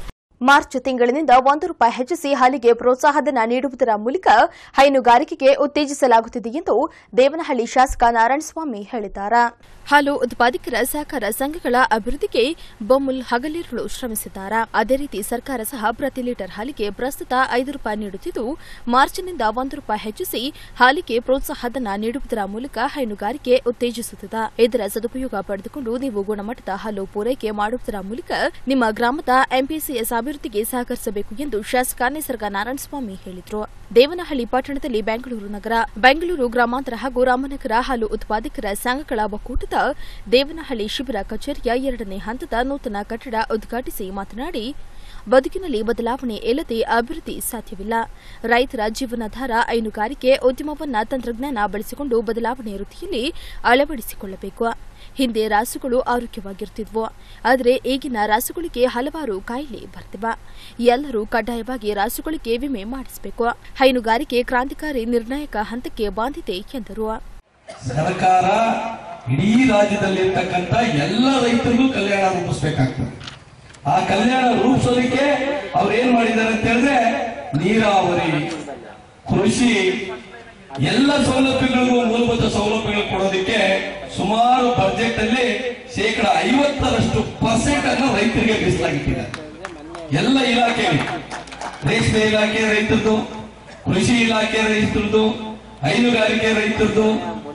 ಮಾರ್ಚ್ ತಿಂಗಳಿನಿಂದ ಒಂದು ರೂಪಾಯಿ ಹೆಚ್ಚಿಸಿ ಹಾಲಿಗೆ ಪ್ರೋತ್ಸಾಹಧನ ನೀಡುವುದರ ಮೂಲಕ ಹೈನುಗಾರಿಕೆಗೆ ಉತ್ತೇಜಿಸಲಾಗುತ್ತಿದೆ ಎಂದು ದೇವನಹಳ್ಳಿ ಶಾಸಕ ನಾರಾಯಣಸ್ವಾಮಿ ಹೇಳಿದ್ದಾರೆ ಹಾಲು ಉತ್ಪಾದಕರ ಸಹಕಾರ ಸಂಘಗಳ ಅಭಿವೃದ್ಧಿಗೆ ಬೊಮ್ಮುಲ್ ಹಗಲಿರುಳು ಶ್ರಮಿಸಿದ್ದಾರೆ ಅದೇ ರೀತಿ ಸರ್ಕಾರ ಸಹ ಪ್ರತಿ ಲೀಟರ್ ಹಾಲಿಗೆ ಪ್ರಸ್ತುತ ಐದು ರೂಪಾಯಿ ನೀಡುತ್ತಿದ್ದು ಮಾರ್ಚ್ನಿಂದ ಒಂದು ರೂಪಾಯಿ ಹೆಚ್ಚಿಸಿ ಹಾಲಿಗೆ ಪ್ರೋತ್ಸಾಹಧನ ನೀಡುವುದರ ಮೂಲಕ ಹೈನುಗಾರಿಕೆ ಉತ್ತೇಜಿಸುತ್ತಿದೆ ಇದರ ಸದುಪಯೋಗ ಪಡೆದುಕೊಂಡು ನೀವು ಗುಣಮಟ್ಟದ ಹಾಲು ಪೂರೈಕೆ ಮಾಡುವುದರ ಮೂಲಕ ನಿಮ್ಮ ಗ್ರಾಮದ ಎಂಪಿಸಿಎಸ್ ಅಭಿವೃದ್ಧಿಗೆ ಸಹಕರಿಸಬೇಕು ಎಂದು ಶಾಸಕ ನಿಸರ್ಗ ನಾರಾಯಣಸ್ವಾಮಿ ಹೇಳಿದರು ದೇವನಹಳ್ಳಿ ಪಟ್ಟಣದಲ್ಲಿ ಬೆಂಗಳೂರು ನಗರ ಬೆಂಗಳೂರು ಗ್ರಾಮಾಂತರ ಹಾಗೂ ರಾಮನಗರ ಹಾಲು ಉತ್ಪಾದಕರ ಸಂಘಗಳ ಒಕ್ಕೂಟದ ದೇವನಹಳ್ಳಿ ಶಿಬಿರ ಕಚೇರಿಯ ಎರಡನೇ ಹಂತದ ನೂತನ ಕಟ್ಟಡ ಉದ್ಘಾಟಿಸಿ ಮಾತನಾಡಿ ಬದುಕಿನಲ್ಲಿ ಬದಲಾವಣೆ ಇಲ್ಲದೆ ಅಭಿವೃದ್ಧಿ ಸಾಧ್ಯವಿಲ್ಲ ರೈತರ ಜೀವನಾಧಾರ ಹೈನುಗಾರಿಕೆ ಉದ್ಯಮವನ್ನ ತಂತ್ರಜ್ಞಾನ ಬಳಸಿಕೊಂಡು ಬದಲಾವಣೆ ವೃತ್ತಿಯಲ್ಲಿ ಅಳವಡಿಸಿಕೊಳ್ಳಬೇಕು ಹಿಂದೆ ರಾಸುಗಳು ಆರೋಗ್ಯವಾಗಿರುತ್ತಿದ್ವು ಆದರೆ ಈಗಿನ ರಾಸುಗಳಿಗೆ ಹಲವಾರು ಕಾಯಿಲೆ ಬರ್ತಿವೆ ಎಲ್ಲರೂ ಕಡ್ಡಾಯವಾಗಿ ರಾಸುಗಳಿಗೆ ವಿಮೆ ಮಾಡಿಸಬೇಕು ಹೈನುಗಾರಿಕೆ ಕ್ರಾಂತಿಕಾರಿ ನಿರ್ಣಾಯಕ ಹಂತಕ್ಕೆ ಬಾಂಧಿದೆ ಎಂದರು ಸರ್ಕಾರ ಇಡೀ ರಾಜ್ಯದಲ್ಲಿರ್ತಕ್ಕಂಥ ಎಲ್ಲ ರೈತರಿಗೂ ಕಲ್ಯಾಣ ರೂಪಿಸಬೇಕಾಗ್ತದೆ ಆ ಕಲ್ಯಾಣ ರೂಪಿಸೋದಕ್ಕೆ ಅವ್ರು ಏನ್ ಮಾಡಿದ್ದಾರೆ ಅಂತ ಹೇಳಿದ್ರೆ ನೀರಾವರಿ ಕೃಷಿ ಎಲ್ಲ ಸೌಲಭ್ಯಗಳಿಗೂ ಮೂಲಭೂತ ಸೌಲಭ್ಯಗಳು ಕೊಡೋದಕ್ಕೆ ಸುಮಾರು ಬಜೆಟ್ ಅಲ್ಲಿ ಶೇಕಡ ಐವತ್ತರಷ್ಟು ಪರ್ಸೆಂಟ್ ಅನ್ನು ರೈತರಿಗೆ ಮೀಸಲಾಗಿಟ್ಟಿದ್ದಾರೆ ಎಲ್ಲ ಇಲಾಖೆ ರೇಷ್ಮೆ ಇಲಾಖೆ ರೈತರದು ಕೃಷಿ ಇಲಾಖೆ ರೈತರದು ಹೈನುಗಾರಿಕೆ ರೈತರದು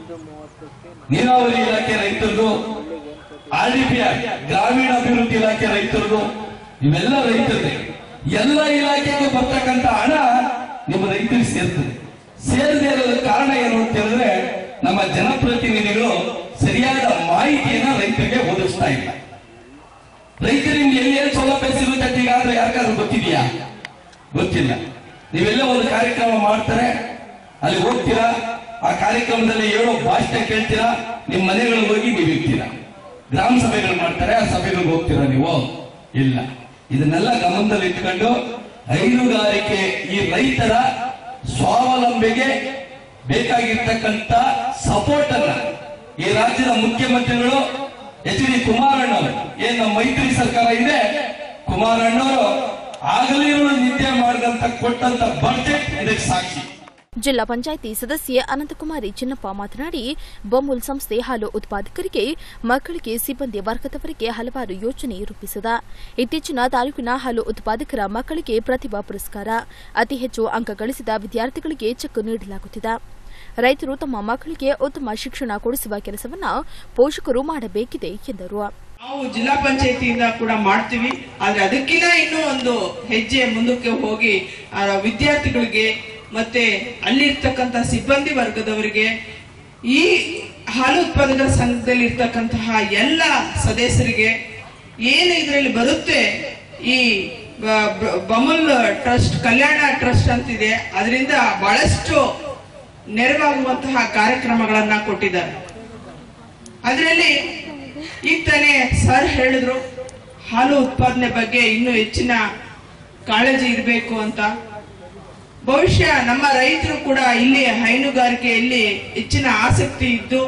ನೀರಾವರಿ ಇಲಾಖೆ ರೈತರದು ಆರ್ಡಿಪಿಆರ್ ಗ್ರಾಮೀಣ ಅಭಿವೃದ್ಧಿ ಇಲಾಖೆ ರೈತರದು ಇವೆಲ್ಲ ರೈತರದೇ ಎಲ್ಲ ಇಲಾಖೆಗೆ ಬರ್ತಕ್ಕಂಥ ಹಣ ನಿಮ್ಮ ರೈತರಿಗೆ ಸೇರ್ತದೆ ಸೇರದೇ ಇರೋದ ಕಾರಣ ಏನು ಅಂತ ಹೇಳಿದ್ರೆ ನಮ್ಮ ಜನಪ್ರತಿನಿಧಿಗಳು ಸರಿಯಾದ ಮಾಹಿತಿಯನ್ನ ರೈತರಿಗೆ ಒದಗಿಸ್ತಾ ಇಲ್ಲ ರೈತರಿಗೆ ಎಲ್ಲೇನು ಸೌಲಭ್ಯ ಸಿಗುತ್ತೆ ಅಂತ ಈಗಾದ್ರೆ ಯಾರಿಗಾದ್ರೂ ಗೊತ್ತಿದೆಯಾ ಗೊತ್ತಿಲ್ಲ ನೀವೆಲ್ಲ ಒಂದು ಕಾರ್ಯಕ್ರಮ ಮಾಡ್ತಾರೆ ಅಲ್ಲಿ ಹೋಗ್ತೀರಾ ಆ ಕಾರ್ಯಕ್ರಮದಲ್ಲಿ ಹೇಳೋ ಭಾಷಣ ಕೇಳ್ತೀರಾ ನಿಮ್ಮ ಮನೆಗಳಿಗೆ ಹೋಗಿ ನೀವು ಇರ್ತೀರಾ ಗ್ರಾಮ ಸಭೆಗಳು ಮಾಡ್ತಾರೆ ಆ ಸಭೆಗಳಿಗೆ ಹೋಗ್ತೀರಾ ನೀವು ಇಲ್ಲ ಇದನ್ನೆಲ್ಲ ಗಮನದಲ್ಲಿ ಇಟ್ಕೊಂಡು ಹೈನುಗಾರಿಕೆ ಈ ರೈತರ ಸ್ವಾವಲಂಬಿಗೆ ಬೇಕಾಗಿರ್ತಕ್ಕಂಥ ಸಪೋರ್ಟ್ ಅನ್ನ ಈ ರಾಜ್ಯದ ಮುಖ್ಯಮಂತ್ರಿಗಳು ಎಚ್ ಡಿ ಕುಮಾರಣ್ಣವರು ಏನ್ ನಮ್ಮ ಮೈತ್ರಿ ಸರ್ಕಾರ ಇದೆ ಕುಮಾರಣ್ಣವರು ಆಗಲಿರುವ ನಿದ್ದೆ ಮಾಡಿದಂತ ಕೊಟ್ಟಂತ ಬಜೆಟ್ ಇದಕ್ಕೆ ಸಾಕ್ಷಿ ಜಿಲ್ಲಾ ಪಂಚಾಯಿತಿ ಸದಸ್ಯೆ ಅನಂತಕುಮಾರಿ ಚಿನ್ನಪ್ಪ ಮಾತನಾಡಿ ಬೊಮ್ಮುಲ್ ಸಂಸ್ಥೆ ಹಾಲು ಉತ್ಪಾದಕರಿಗೆ ಮಕ್ಕಳಿಗೆ ಸಿಬ್ಬಂದಿ ವರ್ಗದವರಿಗೆ ಹಲವಾರು ಯೋಜನೆ ರೂಪಿಸಿದೆ ಇತ್ತೀಚಿನ ತಾಲೂಕಿನ ಹಾಲು ಉತ್ಪಾದಕರ ಮಕ್ಕಳಿಗೆ ಪ್ರತಿಭಾ ಪುರಸ್ಕಾರ ಅತಿ ಹೆಚ್ಚು ಅಂಕ ಗಳಿಸಿದ ವಿದ್ಯಾರ್ಥಿಗಳಿಗೆ ಚೆಕ್ ನೀಡಲಾಗುತ್ತಿದೆ ರೈತರು ತಮ್ಮ ಮಕ್ಕಳಿಗೆ ಉತ್ತಮ ಶಿಕ್ಷಣ ಕೊಡಿಸುವ ಕೆಲಸವನ್ನ ಪೋಷಕರು ಮಾಡಬೇಕಿದೆ ಎಂದರು ನಾವು ಜಿಲ್ಲಾ ಪಂಚಾಯತಿಯಿಂದ ಕೂಡ ಮಾಡ್ತೀವಿ ಆದ್ರೆ ಅದಕ್ಕಿಂತ ಇನ್ನೂ ಒಂದು ಹೆಜ್ಜೆ ಮುಂದಕ್ಕೆ ಹೋಗಿ ಆ ವಿದ್ಯಾರ್ಥಿಗಳಿಗೆ ಮತ್ತೆ ಅಲ್ಲಿರ್ತಕ್ಕಂಥ ಸಿಬ್ಬಂದಿ ವರ್ಗದವರಿಗೆ ಈ ಹಾಲು ಉತ್ಪಾದಕರ ಸಂಘದಲ್ಲಿ ಇರ್ತಕ್ಕಂತಹ ಎಲ್ಲ ಸದಸ್ಯರಿಗೆ ಏನು ಇದರಲ್ಲಿ ಬರುತ್ತೆ ಈ ಬ- ಬ- ಬಮುಲ್ ಟ್ರಸ್ಟ್ ಕಲ್ಯಾಣ ಟ್ರಸ್ಟ್ ಅಂತಿದೆ ಅದರಿಂದ ಬಹಳಷ್ಟು ನೆರವಾಗುವಂತಹ ಕಾರ್ಯಕ್ರಮಗಳನ್ನ ಕೊಟ್ಟಿದ್ದಾರೆ ಅದರಲ್ಲಿ ಈಗ ತಾನೇ ಸರ್ ಹೇಳಿದ್ರು ಹಾಲು ಉತ್ಪಾದನೆ ಬಗ್ಗೆ ಇನ್ನೂ ಹೆಚ್ಚಿನ ಕಾಳಜಿ ಇರಬೇಕು ಅಂತ ಬಹುಶಃ ನಮ್ಮ ರೈತರು ಕೂಡ ಇಲ್ಲಿ ಹೈನುಗಾರಿಕೆಯಲ್ಲಿ ಹೆಚ್ಚಿನ ಆಸಕ್ತಿ ಇದ್ದು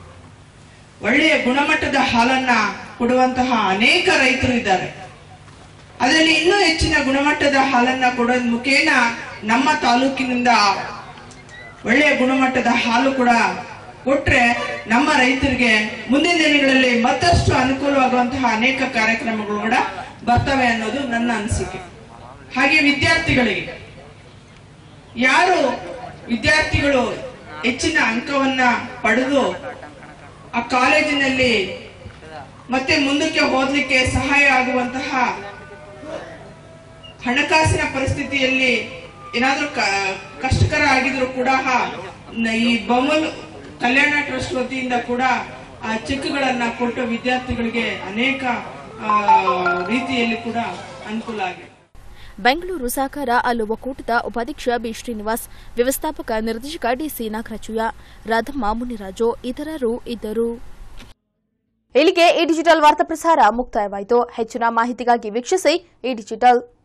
ಒಳ್ಳೆಯ ಗುಣಮಟ್ಟದ ಹಾಲನ್ನ ಕೊಡುವಂತಹ ಅನೇಕ ರೈತರು ಇದ್ದಾರೆ ಅದರಲ್ಲಿ ಇನ್ನೂ ಹೆಚ್ಚಿನ ಗುಣಮಟ್ಟದ ಹಾಲನ್ನ ಕೊಡೋದ್ ಮುಖೇನ ನಮ್ಮ ತಾಲೂಕಿನಿಂದ ಒಳ್ಳೆಯ ಗುಣಮಟ್ಟದ ಹಾಲು ಕೂಡ ಕೊಟ್ರೆ ನಮ್ಮ ರೈತರಿಗೆ ಮುಂದಿನ ದಿನಗಳಲ್ಲಿ ಮತ್ತಷ್ಟು ಅನುಕೂಲವಾಗುವಂತಹ ಅನೇಕ ಕಾರ್ಯಕ್ರಮಗಳು ಕೂಡ ಬರ್ತವೆ ಅನ್ನೋದು ನನ್ನ ಅನಿಸಿಕೆ ಹಾಗೆ ವಿದ್ಯಾರ್ಥಿಗಳಿಗೆ ಯಾರು ವಿದ್ಯಾರ್ಥಿಗಳು ಹೆಚ್ಚಿನ ಅಂಕವನ್ನ ಪಡೆದು ಆ ಕಾಲೇಜಿನಲ್ಲಿ ಮತ್ತೆ ಮುಂದಕ್ಕೆ ಓದಲಿಕ್ಕೆ ಸಹಾಯ ಆಗುವಂತಹ ಹಣಕಾಸಿನ ಪರಿಸ್ಥಿತಿಯಲ್ಲಿ ಏನಾದ್ರೂ ಕ- ಕಷ್ಟಕರ ಆಗಿದ್ರು ಕೂಡ ನ- ಈ ಬೊಮ್ಮಲ್ ಕಲ್ಯಾಣ ಟ್ರಸ್ಟ್ ವತಿಯಿಂದ ಕೂಡ ಆ ಚೆಕ್ಗಳನ್ನ ಕೊಟ್ಟು ವಿದ್ಯಾರ್ಥಿಗಳಿಗೆ ಅನೇಕ ಆ, ರೀತಿಯಲ್ಲಿ ಕೂಡ ಅನುಕೂಲ ಆಗಿದೆ ಬೆಂಗಳೂರು ಸಹಕಾರ ಹಾಲು ಒಕ್ಕೂಟದ ಉಪಾಧ್ಯಕ್ಷ ಬಿ ಶ್ರೀನಿವಾಸ್ ವ್ಯವಸ್ಥಾಪಕ ನಿರ್ದೇಶಕ ಡಿಸಿ ನಾಗರಾಜಯ್ಯ ರಾಧಮ್ಮ ಮುನಿರಾಜು ಇತರರು ಇದ್ದರು ಇಲ್ಲಿಗೆ ಈ ಡಿಜಿಟಲ್ ವಾರ್ತಾ ಪ್ರಸಾರ ಮುಕ್ತಾಯವಾಯಿತು ಹೆಚ್ಚಿನ ಮಾಹಿತಿಗಾಗಿ ವೀಕ್ಷಿಸಿ ಈ ಡಿಜಿಟಲ್